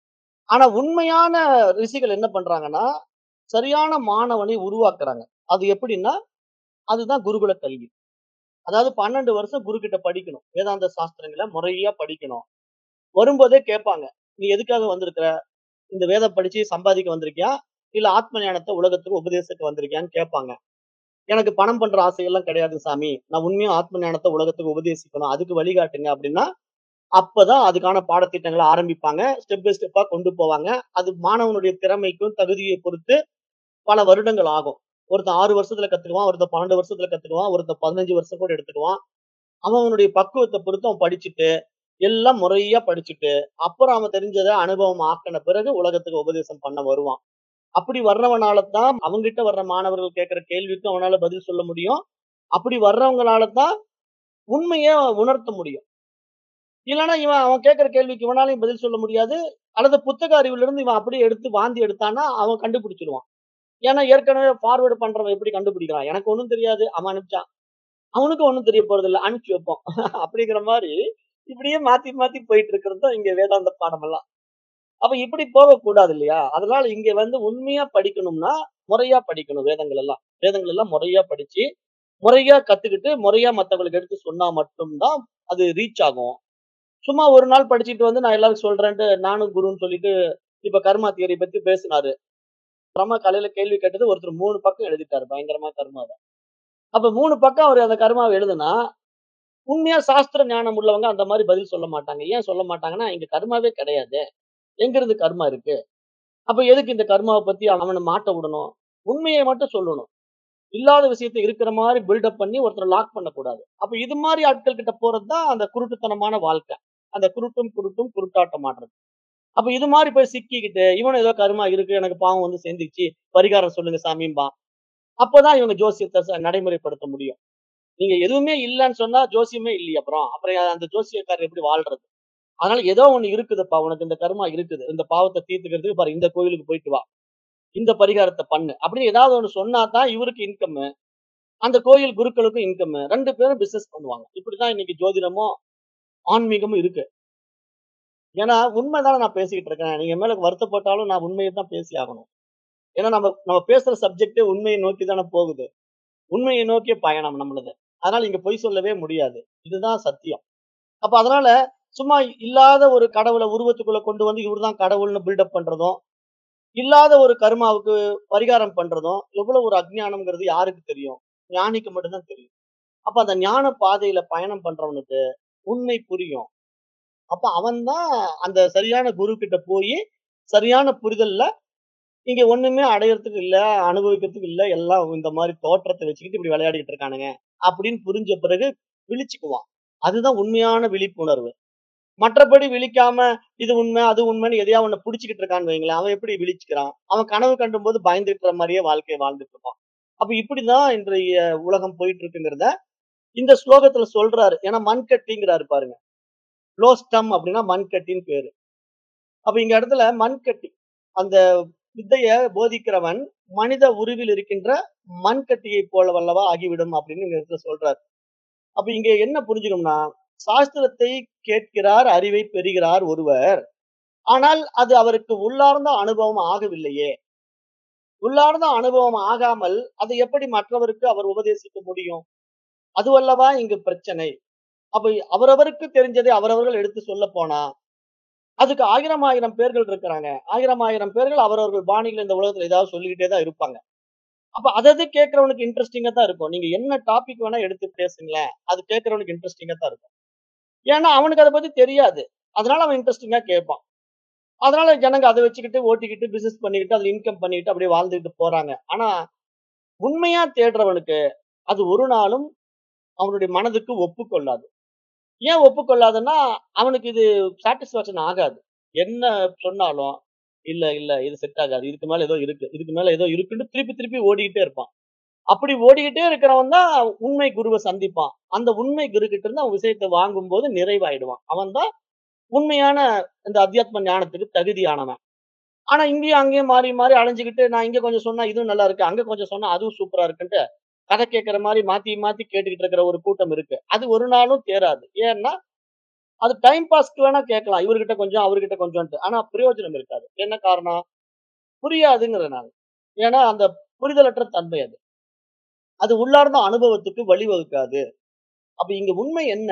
ஆனா உண்மையான ரிஷிகள் என்ன பண்றாங்கன்னா சரியான மாணவனை உருவாக்குறாங்க அது எப்படின்னா அதுதான் குருகுல கல்வி அதாவது பன்னெண்டு வருஷம் குரு கிட்ட படிக்கணும் வேதாந்த சாஸ்திரங்களை முறையா படிக்கணும் வரும்போதே கேட்பாங்க நீ எதுக்காக வந்திருக்கிற இந்த வேதம் படிச்சு சம்பாதிக்க வந்திருக்கியா இல்ல ஆத்ம ஞானத்தை உலகத்துக்கு உபதேசத்துக்கு வந்திருக்கியான்னு கேட்பாங்க எனக்கு பணம் பண்ற ஆசையெல்லாம் கிடையாது சாமி நான் உண்மையா ஆத்ம ஞானத்தை உலகத்துக்கு உபதேசிக்கணும் அதுக்கு வழிகாட்டுங்க அப்படின்னா அப்பதான் அதுக்கான பாடத்திட்டங்களை ஆரம்பிப்பாங்க ஸ்டெப் பை ஸ்டெப்பா கொண்டு போவாங்க அது மாணவனுடைய திறமைக்கும் தகுதியை பொறுத்து பல வருடங்கள் ஆகும் ஒருத்தன் ஆறு வருஷத்துல கத்துக்குவான் ஒருத்தன் பன்னெண்டு வருஷத்துல கத்துக்குவான் ஒருத்தன் பதினஞ்சு வருஷம் கூட எடுத்துக்குவான் அவன் அவனுடைய பக்குவத்தை பொறுத்து அவன் படிச்சுட்டு எல்லாம் முறையா படிச்சுட்டு அப்புறம் அவன் தெரிஞ்சதை அனுபவம் ஆக்கின பிறகு உலகத்துக்கு உபதேசம் பண்ண வருவான் அப்படி வர்றவனால தான் அவங்கிட்ட வர்ற மாணவர்கள் கேட்கிற கேள்விக்கு அவனால பதில் சொல்ல முடியும் அப்படி வர்றவங்களால தான் உண்மையை உணர்த்த முடியும் இல்லைன்னா இவன் அவன் கேட்கிற கேள்விக்கு இவனாலையும் பதில் சொல்ல முடியாது அல்லது புத்தக அறிவுல இருந்து இவன் அப்படியே எடுத்து வாந்தி எடுத்தான்னா அவன் கண்டுபிடிச்சிருவான் ஏன்னா ஏற்கனவே ஃபார்வேர்டு பண்றவன் எப்படி கண்டுபிடிக்கிறான் எனக்கு ஒண்ணும் தெரியாது அவன் அனுப்பிச்சான் அவனுக்கு ஒண்ணும் தெரிய போறது இல்ல அனுப்பிச்சு வைப்போம் அப்படிங்கிற மாதிரி இப்படியே மாத்தி மாத்தி போயிட்டு இருக்கிறது தான் இங்க வேதாந்த பாடம் எல்லாம் அப்ப இப்படி போக கூடாது இல்லையா அதனால இங்க வந்து உண்மையா படிக்கணும்னா முறையா படிக்கணும் வேதங்கள் எல்லாம் வேதங்கள் எல்லாம் முறையா படிச்சு முறையா கத்துக்கிட்டு முறையா மத்தவங்களுக்கு எடுத்து சொன்னா மட்டும்தான் அது ரீச் ஆகும் சும்மா ஒரு நாள் படிச்சுட்டு வந்து நான் எல்லாரும் சொல்றேன்ட்டு நானும் குருன்னு சொல்லிட்டு இப்ப கர்மா தியரி பத்தி பேசினாரு பிரம்மா காலையில கேள்வி கேட்டது ஒருத்தர் மூணு பக்கம் எழுதிட்டாரு பயங்கரமா கர்மாவை அப்ப மூணு பக்கம் அவர் அந்த கர்மாவை எழுதுனா உண்மையா சாஸ்திர ஞானம் உள்ளவங்க அந்த மாதிரி பதில் சொல்ல மாட்டாங்க ஏன் சொல்ல மாட்டாங்கன்னா இங்க கர்மாவே கிடையாது எங்க இருந்து கர்மா இருக்கு அப்ப எதுக்கு இந்த கர்மாவை பத்தி அவனை மாட்ட விடணும் உண்மையை மட்டும் சொல்லணும் இல்லாத விஷயத்தை இருக்கிற மாதிரி பில்டப் பண்ணி ஒருத்தர் லாக் பண்ணக்கூடாது அப்ப இது மாதிரி ஆட்கள் கிட்ட போறதுதான் அந்த குருட்டுத்தனமான வாழ்க்கை அந்த குருட்டும் குருட்டும் குருட்டாட்டம் ஆடுறது அப்ப இது மாதிரி போய் சிக்கிக்கிட்டு இவனும் ஏதோ கருமா இருக்கு எனக்கு பாவம் வந்து சேர்ந்துச்சு பரிகாரம் சொல்லுங்க சாமிம்பா அப்பதான் இவங்க ஜோசியத்தை ச- நடைமுறைப்படுத்த முடியும் நீங்க எதுவுமே இல்லைன்னு சொன்னா ஜோசியமே இல்லையே அப்புறம் அப்புறம் அந்த ஜோசியக்காரர் எப்படி வாழ்றது அதனால ஏதோ ஒண்ணு இருக்குதுப்பா உனக்கு இந்த கர்மா இருக்குது இந்த பாவத்தை தீர்த்துக்கிறதுக்கு பாரு இந்த கோயிலுக்கு போயிட்டு வா இந்த பரிகாரத்தை பண்ணு அப்படின்னு ஏதாவது ஒண்ணு சொன்னா தான் இவருக்கு இன்கம் அந்த கோயில் குருக்களுக்கும் இன்கம் ரெண்டு பேரும் பிசினஸ் பண்ணுவாங்க இப்படிதான் இன்னைக்கு ஜோதிடமும் ஆன்மீகமும் இருக்கு ஏன்னா உண்மைதானே நான் பேசிக்கிட்டு இருக்கேன் நீங்க மேல வருத்தப்பட்டாலும் நான் உண்மையை தான் பேசி ஆகணும் ஏன்னா நம்ம நம்ம பேசுற சப்ஜெக்டே உண்மையை நோக்கி தானே போகுது உண்மையை நோக்கிய பயணம் நம்மளது அதனால இங்க பொய் சொல்லவே முடியாது இதுதான் சத்தியம் அப்ப அதனால சும்மா இல்லாத ஒரு கடவுளை உருவத்துக்குள்ள கொண்டு வந்து இவர்தான் கடவுள்னு பில்டப் பண்றதும் இல்லாத ஒரு கர்மாவுக்கு பரிகாரம் பண்றதும் எவ்வளவு ஒரு அஜ்ஞானம்ங்கிறது யாருக்கு தெரியும் ஞானிக்கு மட்டும்தான் தெரியும் அப்ப அந்த ஞான பாதையில பயணம் பண்றவனுக்கு உண்மை புரியும் அப்ப அவன் தான் அந்த சரியான குரு கிட்ட போய் சரியான புரிதல்ல இங்க ஒண்ணுமே அடையறதுக்கு இல்ல அனுபவிக்கிறதுக்கு இல்ல எல்லாம் இந்த மாதிரி தோற்றத்தை வச்சுக்கிட்டு இப்படி விளையாடிட்டு இருக்கானுங்க அப்படின்னு புரிஞ்ச பிறகு விழிச்சுக்குவான் அதுதான் உண்மையான விழிப்புணர்வு மற்றபடி விழிக்காம இது உண்மை அது உண்மைன்னு எதையா ஒண்ணு புடிச்சுக்கிட்டு இருக்கான்னு வைங்களேன் அவன் எப்படி விழிச்சுக்கிறான் அவன் கனவு கண்டும் போது பயந்துட்டு மாதிரியே வாழ்க்கையை வாழ்ந்துட்டு இருப்பான் அப்ப இப்படிதான் இன்றைய உலகம் போயிட்டு இருக்குங்கிறத இந்த ஸ்லோகத்துல சொல்றாரு ஏன்னா மண்கட்டிங்கிறாரு பாருங்க லோஸ்டம் அப்படின்னா மண்கட்டின்னு பேரு அப்ப இங்க இடத்துல மண்கட்டி அந்த வித்தைய போதிக்கிறவன் மனித உருவில் இருக்கின்ற மண்கட்டியை போல வல்லவா ஆகிவிடும் அப்படின்னு இந்த இடத்துல சொல்றாரு அப்ப இங்க என்ன புரிஞ்சுக்கணும்னா சாஸ்திரத்தை கேட்கிறார் அறிவை பெறுகிறார் ஒருவர் ஆனால் அது அவருக்கு உள்ளார்ந்த அனுபவம் ஆகவில்லையே உள்ளார்ந்த அனுபவம் ஆகாமல் அதை எப்படி மற்றவருக்கு அவர் உபதேசிக்க முடியும் அதுவல்லவா இங்கு பிரச்சனை அப்ப அவரவருக்கு தெரிஞ்சதை அவரவர்கள் எடுத்து சொல்ல போனா அதுக்கு ஆயிரம் ஆயிரம் பேர்கள் இருக்கிறாங்க ஆயிரம் ஆயிரம் பேர்கள் அவரவர்கள் பாணிகள் இந்த உலகத்துல ஏதாவது சொல்லிக்கிட்டே தான் இருப்பாங்க அப்ப அதது கேட்கறவனுக்கு இன்ட்ரெஸ்டிங்கா தான் இருக்கும் நீங்க என்ன டாபிக் வேணா எடுத்து பேசுங்களேன் அது கேட்கறவனுக்கு இன்ட்ரெஸ்டிங்கா தான் இருக்கும் ஏன்னா அவனுக்கு அதை பத்தி தெரியாது அதனால அவன் இன்ட்ரெஸ்டிங்கா கேட்பான் அதனால ஜனங்க அதை வச்சுக்கிட்டு ஓட்டிக்கிட்டு பிசினஸ் பண்ணிக்கிட்டு அதுல இன்கம் பண்ணிக்கிட்டு அப்படியே வாழ்ந்துட்டு போறாங்க ஆனா உண்மையா தேடுறவனுக்கு அது ஒரு நாளும் அவனுடைய மனதுக்கு ஒப்புக்கொள்ளாது ஏன் ஒப்புக்கொள்ளாதுன்னா அவனுக்கு இது சாட்டிஸ்பாக்சன் ஆகாது என்ன சொன்னாலும் இல்ல இல்ல இது செட் ஆகாது இதுக்கு மேல ஏதோ இருக்கு இதுக்கு மேல ஏதோ இருக்குன்னு திருப்பி திருப்பி ஓடிக்கிட்டே இருப்பான் அப்படி ஓடிக்கிட்டே இருக்கிறவன் தான் உண்மை குருவை சந்திப்பான் அந்த உண்மை குரு கிட்ட இருந்து அவன் விஷயத்தை வாங்கும் போது நிறைவாயிடுவான் அவன் தான் உண்மையான இந்த அத்தியாத்ம ஞானத்துக்கு தகுதியானவன் ஆனா இங்கேயும் அங்கேயும் மாறி மாறி அலைஞ்சுக்கிட்டு நான் இங்க கொஞ்சம் சொன்னா இதுவும் நல்லா இருக்கு அங்க கொஞ்சம் சொன்னா அதுவும் சூப்பரா இருக்குன்ட்டு கதை கேட்கிற மாதிரி மாத்தி மாத்தி கேட்டுக்கிட்டு இருக்கிற ஒரு கூட்டம் இருக்கு அது ஒரு நாளும் தேராது ஏன்னா அது டைம் பாஸ்க்கு வேணா கேட்கலாம் இவர்கிட்ட கொஞ்சம் அவர்கிட்ட கொஞ்சம்ட்டு ஆனா பிரயோஜனம் இருக்காது என்ன காரணம் புரியாதுங்கிறதுனால ஏன்னா அந்த புரிதலற்ற தன்மை அது அது உள்ளார்ந்த அனுபவத்துக்கு வழிவகுக்காது அப்ப இங்க உண்மை என்ன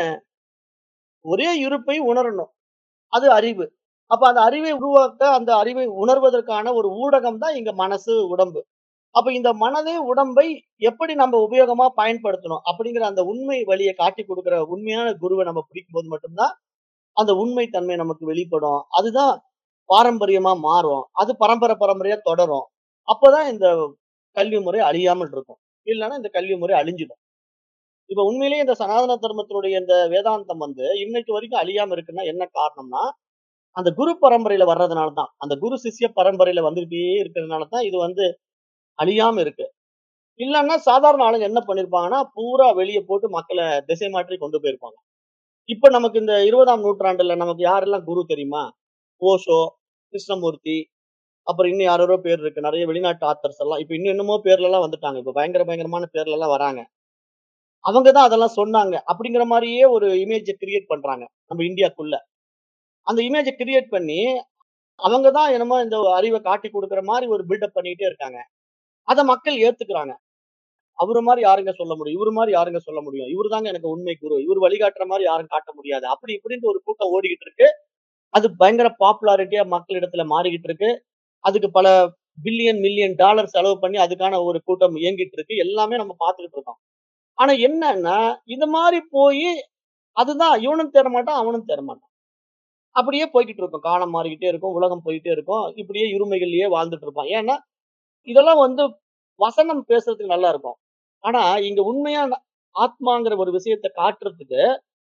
ஒரே இருப்பை உணரணும் அது அறிவு அப்ப அந்த அறிவை உருவாக்க அந்த அறிவை உணர்வதற்கான ஒரு ஊடகம் தான் இங்க மனசு உடம்பு அப்ப இந்த மனதை உடம்பை எப்படி நம்ம உபயோகமா பயன்படுத்தணும் அப்படிங்கிற அந்த உண்மை வழியை காட்டி கொடுக்கிற உண்மையான குருவை நம்ம பிடிக்கும் போது மட்டும்தான் அந்த உண்மை தன்மை நமக்கு வெளிப்படும் அதுதான் பாரம்பரியமா மாறும் அது பரம்பரை பரம்பரையா தொடரும் அப்பதான் இந்த கல்வி முறை அழியாமல் இருக்கும் இல்லைன்னா இந்த கல்வி முறை அழிஞ்சிடும் இப்ப உண்மையிலேயே இந்த சனாதன தர்மத்தினுடைய இந்த வேதாந்தம் வந்து இன்னைக்கு வரைக்கும் அழியாம இருக்குன்னா என்ன காரணம்னா அந்த குரு பரம்பரையில வர்றதுனால தான் அந்த குரு சிஷ்ய பரம்பரையில வந்துகிட்டே இருக்கிறதுனால தான் இது வந்து அழியாம இருக்கு இல்லைன்னா சாதாரண ஆளுங்க என்ன பண்ணிருப்பாங்கன்னா பூரா வெளியே போட்டு மக்களை திசை மாற்றி கொண்டு போயிருப்பாங்க இப்ப நமக்கு இந்த இருபதாம் நூற்றாண்டுல நமக்கு யாரெல்லாம் குரு தெரியுமா ஓஷோ கிருஷ்ணமூர்த்தி அப்புறம் இன்னும் யாரோ பேர் இருக்கு நிறைய வெளிநாட்டு ஆத்தர்ஸ் எல்லாம் இப்ப இன்னும் என்னமோ பேர்ல எல்லாம் வந்துட்டாங்க இப்ப பயங்கர பயங்கரமான பேர்ல எல்லாம் வராங்க அவங்க தான் அதெல்லாம் சொன்னாங்க அப்படிங்கிற மாதிரியே ஒரு இமேஜை கிரியேட் பண்றாங்க நம்ம இந்தியாக்குள்ள அந்த இமேஜை கிரியேட் பண்ணி அவங்க தான் என்னமோ இந்த அறிவை காட்டி கொடுக்குற மாதிரி ஒரு பில்டப் பண்ணிக்கிட்டே இருக்காங்க அதை மக்கள் ஏத்துக்கிறாங்க அவரு மாதிரி யாருங்க சொல்ல முடியும் இவரு மாதிரி யாருங்க சொல்ல முடியும் இவரு தாங்க எனக்கு உண்மை குரு இவர் வழிகாட்டுற மாதிரி யாரும் காட்ட முடியாது அப்படி இப்படின்ட்டு ஒரு கூட்டம் ஓடிக்கிட்டு இருக்கு அது பயங்கர பாப்புலாரிட்டியா மக்களிடத்துல மாறிக்கிட்டு இருக்கு அதுக்கு பல பில்லியன் மில்லியன் டாலர் செலவு பண்ணி அதுக்கான ஒரு கூட்டம் இயங்கிட்டு இருக்கு எல்லாமே நம்ம பார்த்துக்கிட்டு இருக்கோம் ஆனா என்னன்னா இந்த மாதிரி போய் அதுதான் இவனும் தேர மாட்டான் அவனும் தேர மாட்டான் அப்படியே போய்கிட்டு இருக்கும் காலம் மாறிக்கிட்டே இருக்கும் உலகம் போயிட்டே இருக்கும் இப்படியே இருமைகள்லயே வாழ்ந்துட்டு இருப்பான் ஏன்னா இதெல்லாம் வந்து வசனம் பேசுறதுக்கு நல்லா இருக்கும் ஆனா இங்க உண்மையா ஆத்மாங்கிற ஒரு விஷயத்தை காட்டுறதுக்கு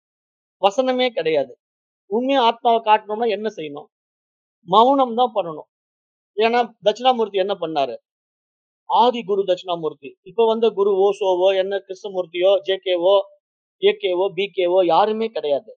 வசனமே கிடையாது உண்மையா ஆத்மாவை காட்டணும்னா என்ன செய்யணும் மௌனம் தான் பண்ணணும் ஏன்னா தட்சிணாமூர்த்தி என்ன பண்ணாரு ஆதி குரு தட்சிணாமூர்த்தி இப்ப வந்த குரு ஓஷோவோ என்ன கிருஷ்ணமூர்த்தியோ ஜேகேவோ ஏகேவோ பிகேவோ யாருமே கிடையாது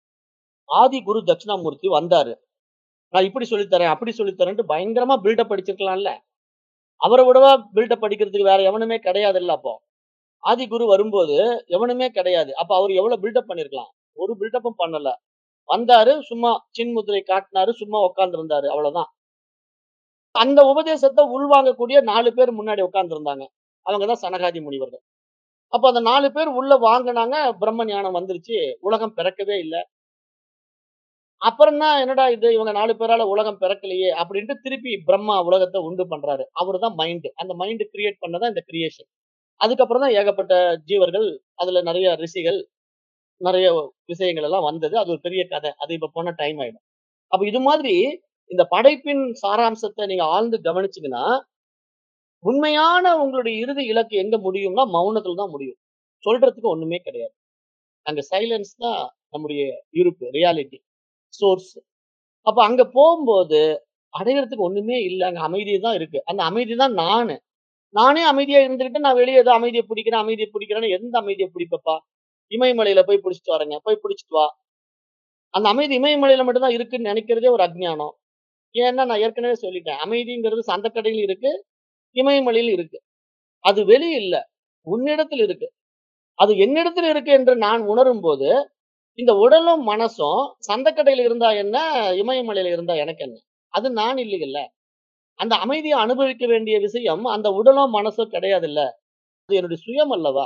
ஆதி குரு தட்சிணாமூர்த்தி வந்தாரு நான் இப்படி சொல்லித்தரேன் அப்படி சொல்லித்தரேன்ட்டு பயங்கரமா பில்டப் படிச்சிருக்கலாம்ல அவரை விடவா பில்டப் படிக்கிறதுக்கு வேற எவனுமே கிடையாது இல்ல அப்போ ஆதிகுரு வரும்போது எவனுமே கிடையாது. அப்ப அவரு எவ்வளவு பில்டப் பண்ணியிருக்கலாம். ஒரு பில்டப்பும் பண்ணல. வந்தாரு, சும்மா சின்முத்திரை காட்டினாரு, சும்மா உட்கார்ந்திருந்தாரு. அவ்வளவுதான். அந்த உபதேசத்த உள்வாங்கக்கூடிய 4 பேர் முன்னாடி உட்கார்ந்திருந்தாங்க. அவங்க தான் சனகாதி முனிவர்கள். அப்ப அந்த 4 பேர் உள்ள வாங்குனாங்க. பிரம்ம ஞானம் வந்துருச்சு. உலகம் பிறக்கவே இல்ல. அப்புறம் தான் என்னடா இது இவங்க 4 பேரால உலகம் பிறக்கலையே அப்படின்ட்டு திருப்பி பிரம்மா உலகத்த உண்டு பண்றாரு. அவரு தான் மைண்ட். அந்த மைண்ட் கிரியேட் பண்ணதான் இந்த கிரியேஷன். அதுக்கப்புறம் தான் ஏகப்பட்ட ஜீவர்கள், அதுல நெறைய ரிஷிகள், நெறைய விஷயங்கள் எல்லாம் வந்தது. அது ஒரு பெரிய கதை. அது இப்ப போனா டைம் ஆயிடும். அப்ப இது மாதிரி இந்த படைப்பின் சாராம்சத்த நீங்க ஆழ்ந்து கவனிச்சீங்கன்னா, உண்மையான உங்களுடைய இறுதி இலக்கு எங்க முடியும்னா, மௌனத்துல தான் முடியும். சொல்றதுக்கு ஒண்ணுமே கிடையாது. அங்க சைலன்ஸ் தான் நம்முடைய இருப்பு, ரியாலிட்டி, சோர்ஸ். அப்ப அங்க போம்போது அடையறதுக்கு ஒண்ணுமே இல்ல. அங்க அமைதி தான் இருக்கு. அந்த அமைதி தான் நானு. நானே அமைதியா இருந்துகிட்டு நான் வெளிய ஏதோ அமைதிய பிடிக்கிறேன், அமைதிய பிடிக்கிறேன்னு எந்த அமைதிய பிடிப்பப்பா? இமயமலையில போய் பிடிச்சிட்டு வரேங்க. போய் பிடிச்சிட்டு வா. அந்த அமைதி இமயமலையில மட்டும் தான் இருக்குன்னு நெனைக்கிறதே ஒரு அஞ்ஞானம். ஏன்னா நான் ஏற்கனவே சொல்லிட்டேன். அமைதிங்கிறது சந்தக்கடையிலும் இருக்கு, இமயமலையிலும் இருக்கு. அது வெளிய இல்ல. உன்னிடத்தில் இருக்கு. அது என்னிடத்தில் இருக்கு என்று நான் உணரும்போது, இந்த உடலும், மனசும் சந்தக்கடையில இருந்தா என்ன? இமயமலையில இருந்தா எனக்கு என்ன? அது நான் இல்லையல்ல. அந்த அமைதிய அனுபவிக்க வேண்டிய விஷயம் அந்த உடலோ, மனசோ கிடையாதுல்ல. அது என்னுடைய சுயம் அல்லவா?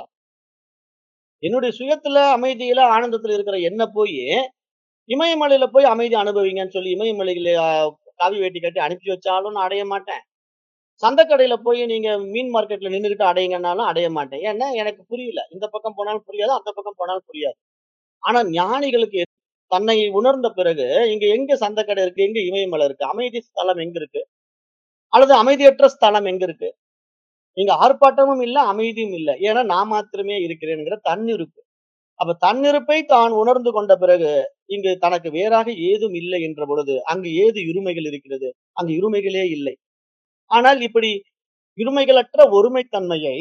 என்னுடைய சுயத்துல, அமைதியில, ஆனந்தத்துல இருக்கிற என்ன போயி, இமயமலையில போய் அமைதி அனுபவிங்கன்னு சொல்லி இமயமலையில அ காவி வேட்டி கட்டி அனுப்பி வச்சாலும் நான் அடைய மாட்டேன். சந்தக்கடையில போய் நீங்க மீன் மார்க்கெட்ல நின்னுகிட்டு அடையுங்கன்னாலும் அடைய மாட்டேன். ஏன்னா எனக்கு புரியல. இந்த பக்கம் போனாலும் புரியாது, அந்த பக்கம் போனாலும் புரியாது. ஆனா ஞானிகளுக்கு தன்னை உணர்ந்த பிறகு, இங்க எங்க சந்தக்கடை இருக்கு? எங்க இமயமலை இருக்கு? அமைதி ஸ்தலம் எங்க இருக்கு? அல்லது அமைதியற்ற ஸ்தலம் எங்க இருக்கு? இங்க ஆர்ப்பாட்டமும் இல்ல, அமைதியும் இல்ல. ஏன்னா நான் மாத்திரமே இருக்கிறேன்ங்கிற தன்னிருப்பு. அப்ப தன்னிருப்பை தான் உணர்ந்து கொண்ட பிறகு, இங்கு தனக்கு வேறாக ஏதும் இல்லை என்ற பொழுது, அங்கு ஏது இருமைகள் இருக்கிறது? அங்கு இருமைகளே இல்லை. ஆனால் இப்படி இருமைகளற்ற ஒருமைத்தன்மையை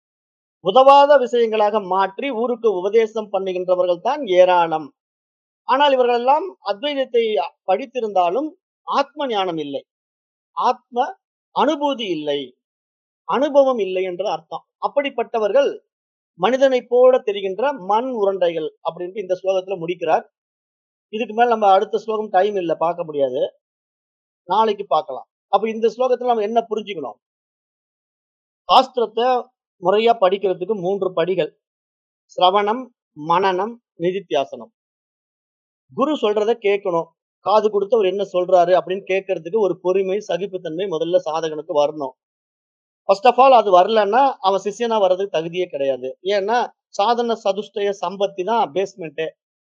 உதவாத விஷயங்களாக மாற்றி ஊருக்கு உபதேசம் பண்ணுகின்றவர்கள் தான் ஏராளம். ஆனால் இவர்கள் எல்லாம் அத்வைதத்தை படித்திருந்தாலும் ஆத்ம ஞானம் இல்லை. ஆத்ம அனுபூதி இல்லை. அனுபவம் இல்லை என்று அர்த்தம். அப்படிப்பட்டவர்கள் மனிதனைப் போல தெரிகின்ற மண் உருண்டைகள் அப்படின்ட்டு இந்த ஸ்லோகத்துல முடிக்கிறார். இதுக்கு மேல நம்ம அடுத்த ஸ்லோகம் டைம் இல்ல பார்க்க முடியாது. நாளைக்கு பார்க்கலாம். அப்ப இந்த ஸ்லோகத்துல நம்ம என்ன புரிஞ்சுக்கணும்? சாஸ்திரத்த முறையா படிக்கிறதுக்கு 3 படிகள். சிரவணம், மனனம், நிதித்தியாசனம். குரு சொல்றத கேட்கணும். காது குடுத்து அவர் என்ன சொல்றாரு அப்படின்னு கேட்கறதுக்கு ஒரு பொறுமை, சகிப்புத்தன்மை முதல்ல சாதகனுக்கு வரணும். ஃபர்ஸ்ட் ஆஃப் ஆல் அது வரலன்னா, அவன் சிஷ்யனா வர்றதுக்கு தகுதியே கிடையாது. ஏன்னா, சாதன சதுஷ்டய சம்பத்தி தான் பேஸ்மெண்ட்டே.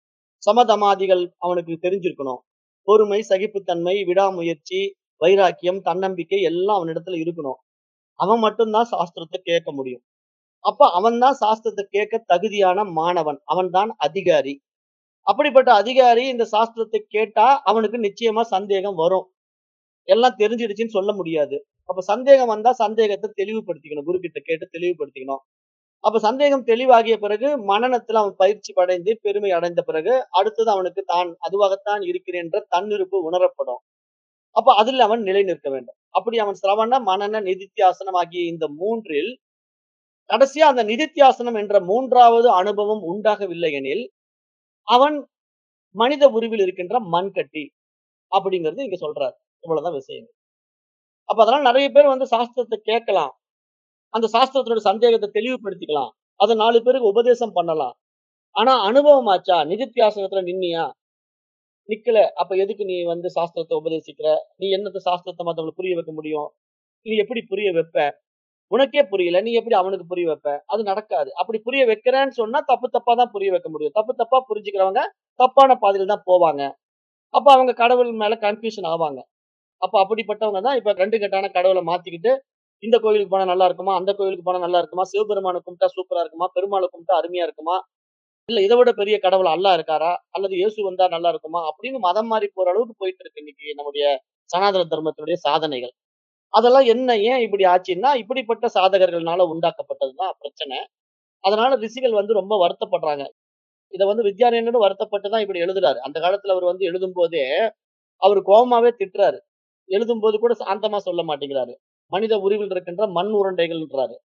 சமதமாதிகள் அவனுக்கு தெரிஞ்சிருக்கணும். பொறுமை, சகிப்புத்தன்மை, விடாமுயற்சி, வைராக்கியம், தன்னம்பிக்கை எல்லாம் அவனிடத்துல இருக்கணும். அவன் மட்டும் தான் சாஸ்திரத்த கேட்க முடியும். அப்ப அவன் தான் சாஸ்திரத்த கேட்க தகுதியான மாணவன். அவன் தான் அதிகாரி. அப்படிப்பட்ட அதிகாரி இந்த சாஸ்திரத்தை கேட்டா அவனுக்கு நிச்சயமா சந்தேகம் வரும். எல்லாம் தெரிஞ்சிடுச்சுன்னு சொல்ல முடியாது. அப்ப சந்தேகம் வந்தா சந்தேகத்த தெளிவுபடுத்திக்கணும். குரு கிட்ட கேட்டு தெளிவுபடுத்திக்கணும். அப்ப சந்தேகம் தெளிவாகிய பிறகு மனனத்துல அவன் பயிற்சி அடைந்து பெருமை அடைந்த பிறகு அடுத்தது அவனுக்கு தான் அதுவாகத்தான் இருக்கிறேன் என்ற தன்னிருப்பு உணரப்படும். அப்ப அதில் அவன் நிலை நிற்க வேண்டும். அப்படி அவன் சிரவண, மனன, நிதித்தியாசனம் ஆகிய இந்த 3ல் கடைசியா அந்த நிதித்தியாசனம் என்ற 3வது அனுபவம் உண்டாகவில்லை எனில், அவன் மனித உருவில் இருக்கின்ற மண்கட்டி அப்படிங்கிறது இங்க சொல்றார். இவ்வளவுதான் விஷயம். அப்ப அதனால நெறைய பேர் வந்து சாஸ்திரத்த கேட்கலாம். அந்த சாஸ்திரத்தினுடைய சந்தேகத்த தெளிவுபடுத்திக்கலாம். அத 4 பேருக்கு உபதேசம் பண்ணலாம். ஆனா அனுபவம் ஆச்சா? நிதித்தியாசனத்துல நின்னியா? நிக்கல. அப்ப எதுக்கு நீ வந்து சாஸ்திரத்த உபதேசிக்கிற? நீ என்னத்த சாஸ்திரத்த மத்தவங்களுக்கு புரிய வைக்க முடியும்? நீ எப்படி புரிய வைப்ப? உனக்கே புரியல. நீ எப்படி அவனுக்கு புரிய வைப்ப? அது நடக்காது. அப்படி புரிய வைக்கிறேன்னு சொன்னா தப்பு தப்பா தான் புரிய வைக்க முடியும். தப்பு தப்பா புரிஞ்சுக்கிறவங்க தப்பான பாதையில தான் போவாங்க. அப்ப அவங்க கடவுள் மேல கன்ஃப்யூஷன் ஆவாங்க. அப்ப அப்படிப்பட்டவங்க தான் இப்ப 2 கட்டான கடவுள மாத்திக்கிட்டு, இந்த கோயிலுக்கு போனா நல்லா இருக்குமா? அந்த கோயிலுக்கு போனா நல்லா இருக்குமா? சிவபெருமான கும்பிட்டா சூப்பரா இருக்குமா? பெருமாள கும்பிட்டா அருமையா இருக்குமா? இல்ல இத விட பெரிய கடவுள் அல்லாஹ் இருக்காரா? அல்லது இயேசு வந்தா நல்லா இருக்குமா? அப்படின்னு மதம் மாறி போற அளவுக்கு போயிட்டு இருக்கு இன்னைக்கு நம்முடைய சனாதன தர்மத்தினுடைய சாதனைகள். அதெல்லாம் என்ன? ஏன் இப்படி ஆச்சுன்னா, இப்படிப்பட்ட சாதகர்கள்னால உண்டாக்கப்பட்டது தான் பிரச்சனை. அதனால ரிஷிகள் வந்து ரொம்ப வருத்தப்படுறாங்க. இத வந்து வித்யாரண்யரும் வருத்தப்பட்டு தான் இப்படி எழுதுறாரு. அந்த காலத்துல அவர் வந்து எழுதும்போதே, அவரு கோவமாவே திட்டுறாரு. எழுதும்போது கூட சாந்தமா சொல்ல மாட்டேங்கிறாரு. மனித உருவில் இருக்கின்ற மண் உருண்டைகள்ன்றாரு.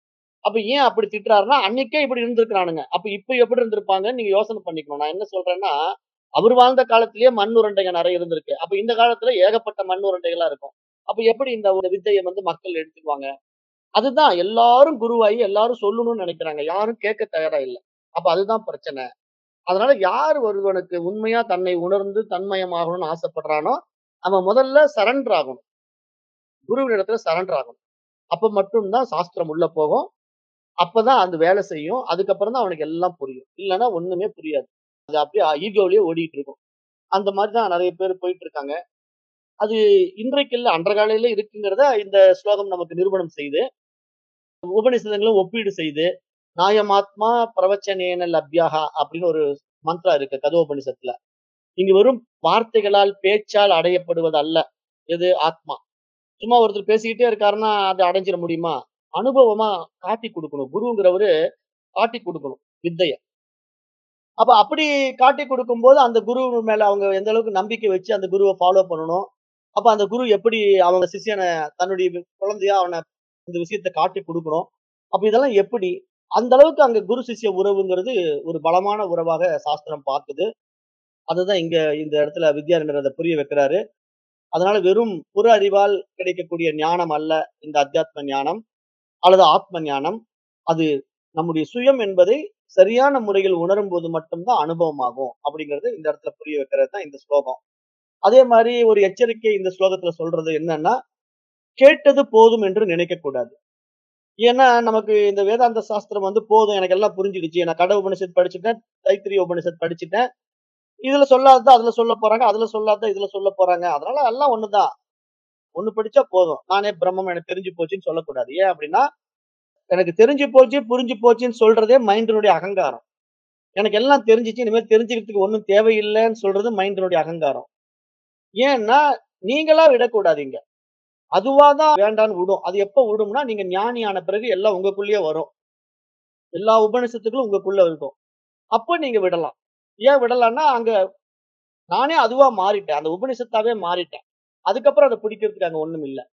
அப்ப ஏன் அப்படி திட்டுறாருன்னா அன்னைக்கே இப்படி இருந்திருக்கிறானுங்க அப்ப இப்ப எப்படி இருந்திருப்பாங்கன்னு நீங்க யோசனை பண்ணிக்கணும் நான் என்ன சொல்றேன்னா அவர் வாழ்ந்த காலத்திலேயே மண் உருண்டைங்க நிறைய இருந்திருக்கு அப்ப இந்த காலத்துல ஏகப்பட்ட மண் உருண்டைகளா இருக்கும் அப்ப எப்படி இந்த ஒரு வித்தையை வந்து மக்கள் எடுத்துக்குவாங்க அதுதான் எல்லாரும் குருவாயி எல்லாரும் சொல்லணும்னு நினைக்கிறாங்க யாரும் கேட்க தயாரா இல்ல அப்ப அதுதான் பிரச்சனை அதனால யார் ஒருவனுக்கு உண்மையா தன்னை உணர்ந்து தன்மயமாகணும்னு ஆசைப்படுறானோ அவன் முதல்ல சரண்டர் ஆகணும் குருவினிடத்துல சரண்டர் ஆகணும் அப்ப மட்டும்தான் சாஸ்திரம் உள்ள போகும் அப்பதான் அந்த வேலை செய்யும் அதுக்கப்புறம் தான் அவனுக்கு எல்லாம் புரியும் இல்லைன்னா ஒண்ணுமே புரியாது அது அப்படியே ஈகோலயே ஓடிட்டு இருக்கும் அந்த மாதிரி தான் நிறைய பேர் போயிட்டு இருக்காங்க அது இன்றைக்கு இல்ல அன்ற காலையில இருக்குங்கிறத இந்த ஸ்லோகம் நமக்கு நிரூபணம் செய்து உபநிஷதங்களும் ஒப்பீடு செய்து நாயமாத்மா பிரவச்சனேன லப்யாகா அப்படின்னு ஒரு மந்த்ரா இருக்கு கதோபனிஷத்துல இங்க வெறும் வார்த்தைகளால் பேச்சால் அடையப்படுவது அல்ல எது ஆத்மா சும்மா ஒருத்தர் பேசிக்கிட்டே இருக்காருன்னா அதை அடைஞ்சிட முடியுமா அனுபவமா காட்டி கொடுக்கணும் குருங்கிறவரு காட்டி கொடுக்கணும் வித்தைய அப்ப அப்படி காட்டி கொடுக்கும்போது அந்த குரு மேல அவங்க எந்த அளவுக்கு நம்பிக்கை வச்சு அந்த குருவை ஃபாலோ பண்ணணும் அப்ப அந்த குரு எப்படி அவங்க சிஷியனை தன்னுடைய குழந்தையா அவனை இந்த விஷயத்தை காட்டி கொடுக்கணும் அப்ப இதெல்லாம் எப்படி அந்த அளவுக்கு அங்க குரு சிஷ்ய உறவுங்கிறது ஒரு பலமான உறவாக சாஸ்திரம் பார்க்குது அதுதான் இங்க இந்த இடத்துல வித்யாரண்யர் அதை புரிய வைக்கிறாரு அதனால வெறும் புற அறிவால் கிடைக்கக்கூடிய ஞானம் அல்ல இந்த அத்தியாத்ம ஞானம் அல்லது ஆத்ம ஞானம் அது நம்முடைய சுயம் என்பதை சரியான முறையில் உணரும் போது மட்டும்தான் அனுபவமாகும் அப்படிங்கறது இந்த இடத்துல புரிய வைக்கிறது தான் இந்த ஸ்லோகம் அதே மாதிரி ஒரு எச்சரிக்கை இந்த ஸ்லோகத்துல சொல்றது என்னன்னா கேட்டது போதும் என்று நினைக்க கூடாது ஏன்னா நமக்கு இந்த வேதாந்த சாஸ்திரம் வந்து போதும் எனக்கு எல்லாம் புரிஞ்சிடுச்சு நான் கட உபனிஷத் படிச்சுட்டேன் தைத்திரிய உபனிஷத் படிச்சுட்டேன் இதுல சொல்லாதது அதுல சொல்ல போறாங்க அதுல சொல்லாத இதுல சொல்ல போறாங்க அதனால எல்லாம் ஒண்ணுதான் ஒண்ணு படிச்சா போதும் நானே பிரம்மம் எனக்கு தெரிஞ்சு போச்சுன்னு சொல்லக்கூடாது ஏன் அப்படின்னா எனக்கு தெரிஞ்சு போச்சு புரிஞ்சு போச்சுன்னு சொல்றதே மைண்டினுடைய அகங்காரம் எனக்கு எல்லாம் தெரிஞ்சிச்சு இனிமேல் தெரிஞ்சுக்கிறதுக்கு ஒண்ணும் தேவையில்லைன்னு சொல்றது மைண்டினுடைய அகங்காரம் ஏன்னா நீங்களா விடக்கூடாதீங்க அதுவாதான் வேண்டான்னு விடும் அது எப்ப விடும்னா நீங்க ஞானியான பிறகு எல்லாம் உங்களுக்குள்ளேயே வரும் எல்லா உபனிஷத்துக்களும் உங்களுக்குள்ள இருக்கும் அப்ப நீங்க விடலாம் ஏன் விடலாம்னா அங்க நானே அதுவா மாறிட்டேன் அந்த உபனிஷத்தாவே மாறிட்டேன் அதுக்கப்புறம் அதை பிடிக்கிறதுக்கு அங்க ஒண்ணும் இல்ல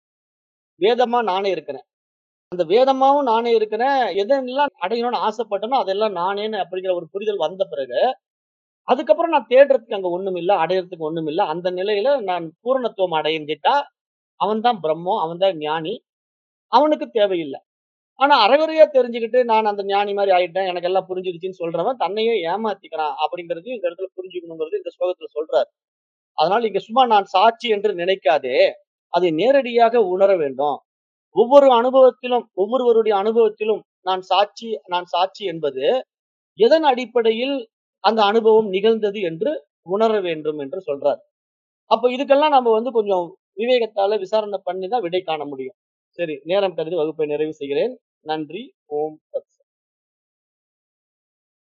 வேதமா நானே இருக்கிறேன் அந்த வேதமாவும் நானே இருக்கிறேன் எதெல்லாம் அடையணும்னு ஆசைப்பட்டனோ அதெல்லாம் நானேன்னு அப்படிங்கிற ஒரு புரிதல் வந்த பிறகு அதுக்கப்புறம் நான் தேடுறதுக்கு அங்க ஒண்ணும் இல்ல அடையறதுக்கு ஒண்ணும் இல்ல அந்த நிலையில நான் பூரணத்துவம் அடைஞ்சிட்டா அவன் தான் பிரம்மம் அவன் தான் ஞானி அவனுக்கு தேவையில்லை ஆனா அறகுறையா தெரிஞ்சுக்கிட்டு நான் அந்த ஞானி மாதிரி ஆயிட்டேன் எனக்கு எல்லாம் புரிஞ்சிருச்சுன்னு சொல்றவன் தன்னையே ஏமாத்திக்கிறான் அப்படிங்கறதையும் இந்த இடத்துல புரிஞ்சுக்கணுங்கிறது இந்த ஸ்லோகத்துல சொல்றாரு அதனால இங்க சும்மா நான் சாட்சி என்று நினைக்காதே அதை நேரடியாக உணர வேண்டும் ஒவ்வொரு அனுபவத்திலும் ஒவ்வொருவருடைய அனுபவத்திலும் நான் சாட்சி நான் சாட்சி என்பது எதன் அடிப்படையில் அந்த அனுபவம் நிகழ்ந்தது என்று உணர வேண்டும் என்று சொல்றார் அப்ப இதுக்கெல்லாம் நம்ம வந்து கொஞ்சம் விவேகத்தால விசாரணை பண்ணி தான் விடை காண முடியும் சரி நேரம் கருதி வகுப்பை நிறைவு செய்கிறேன் நன்றி ஓம் தத்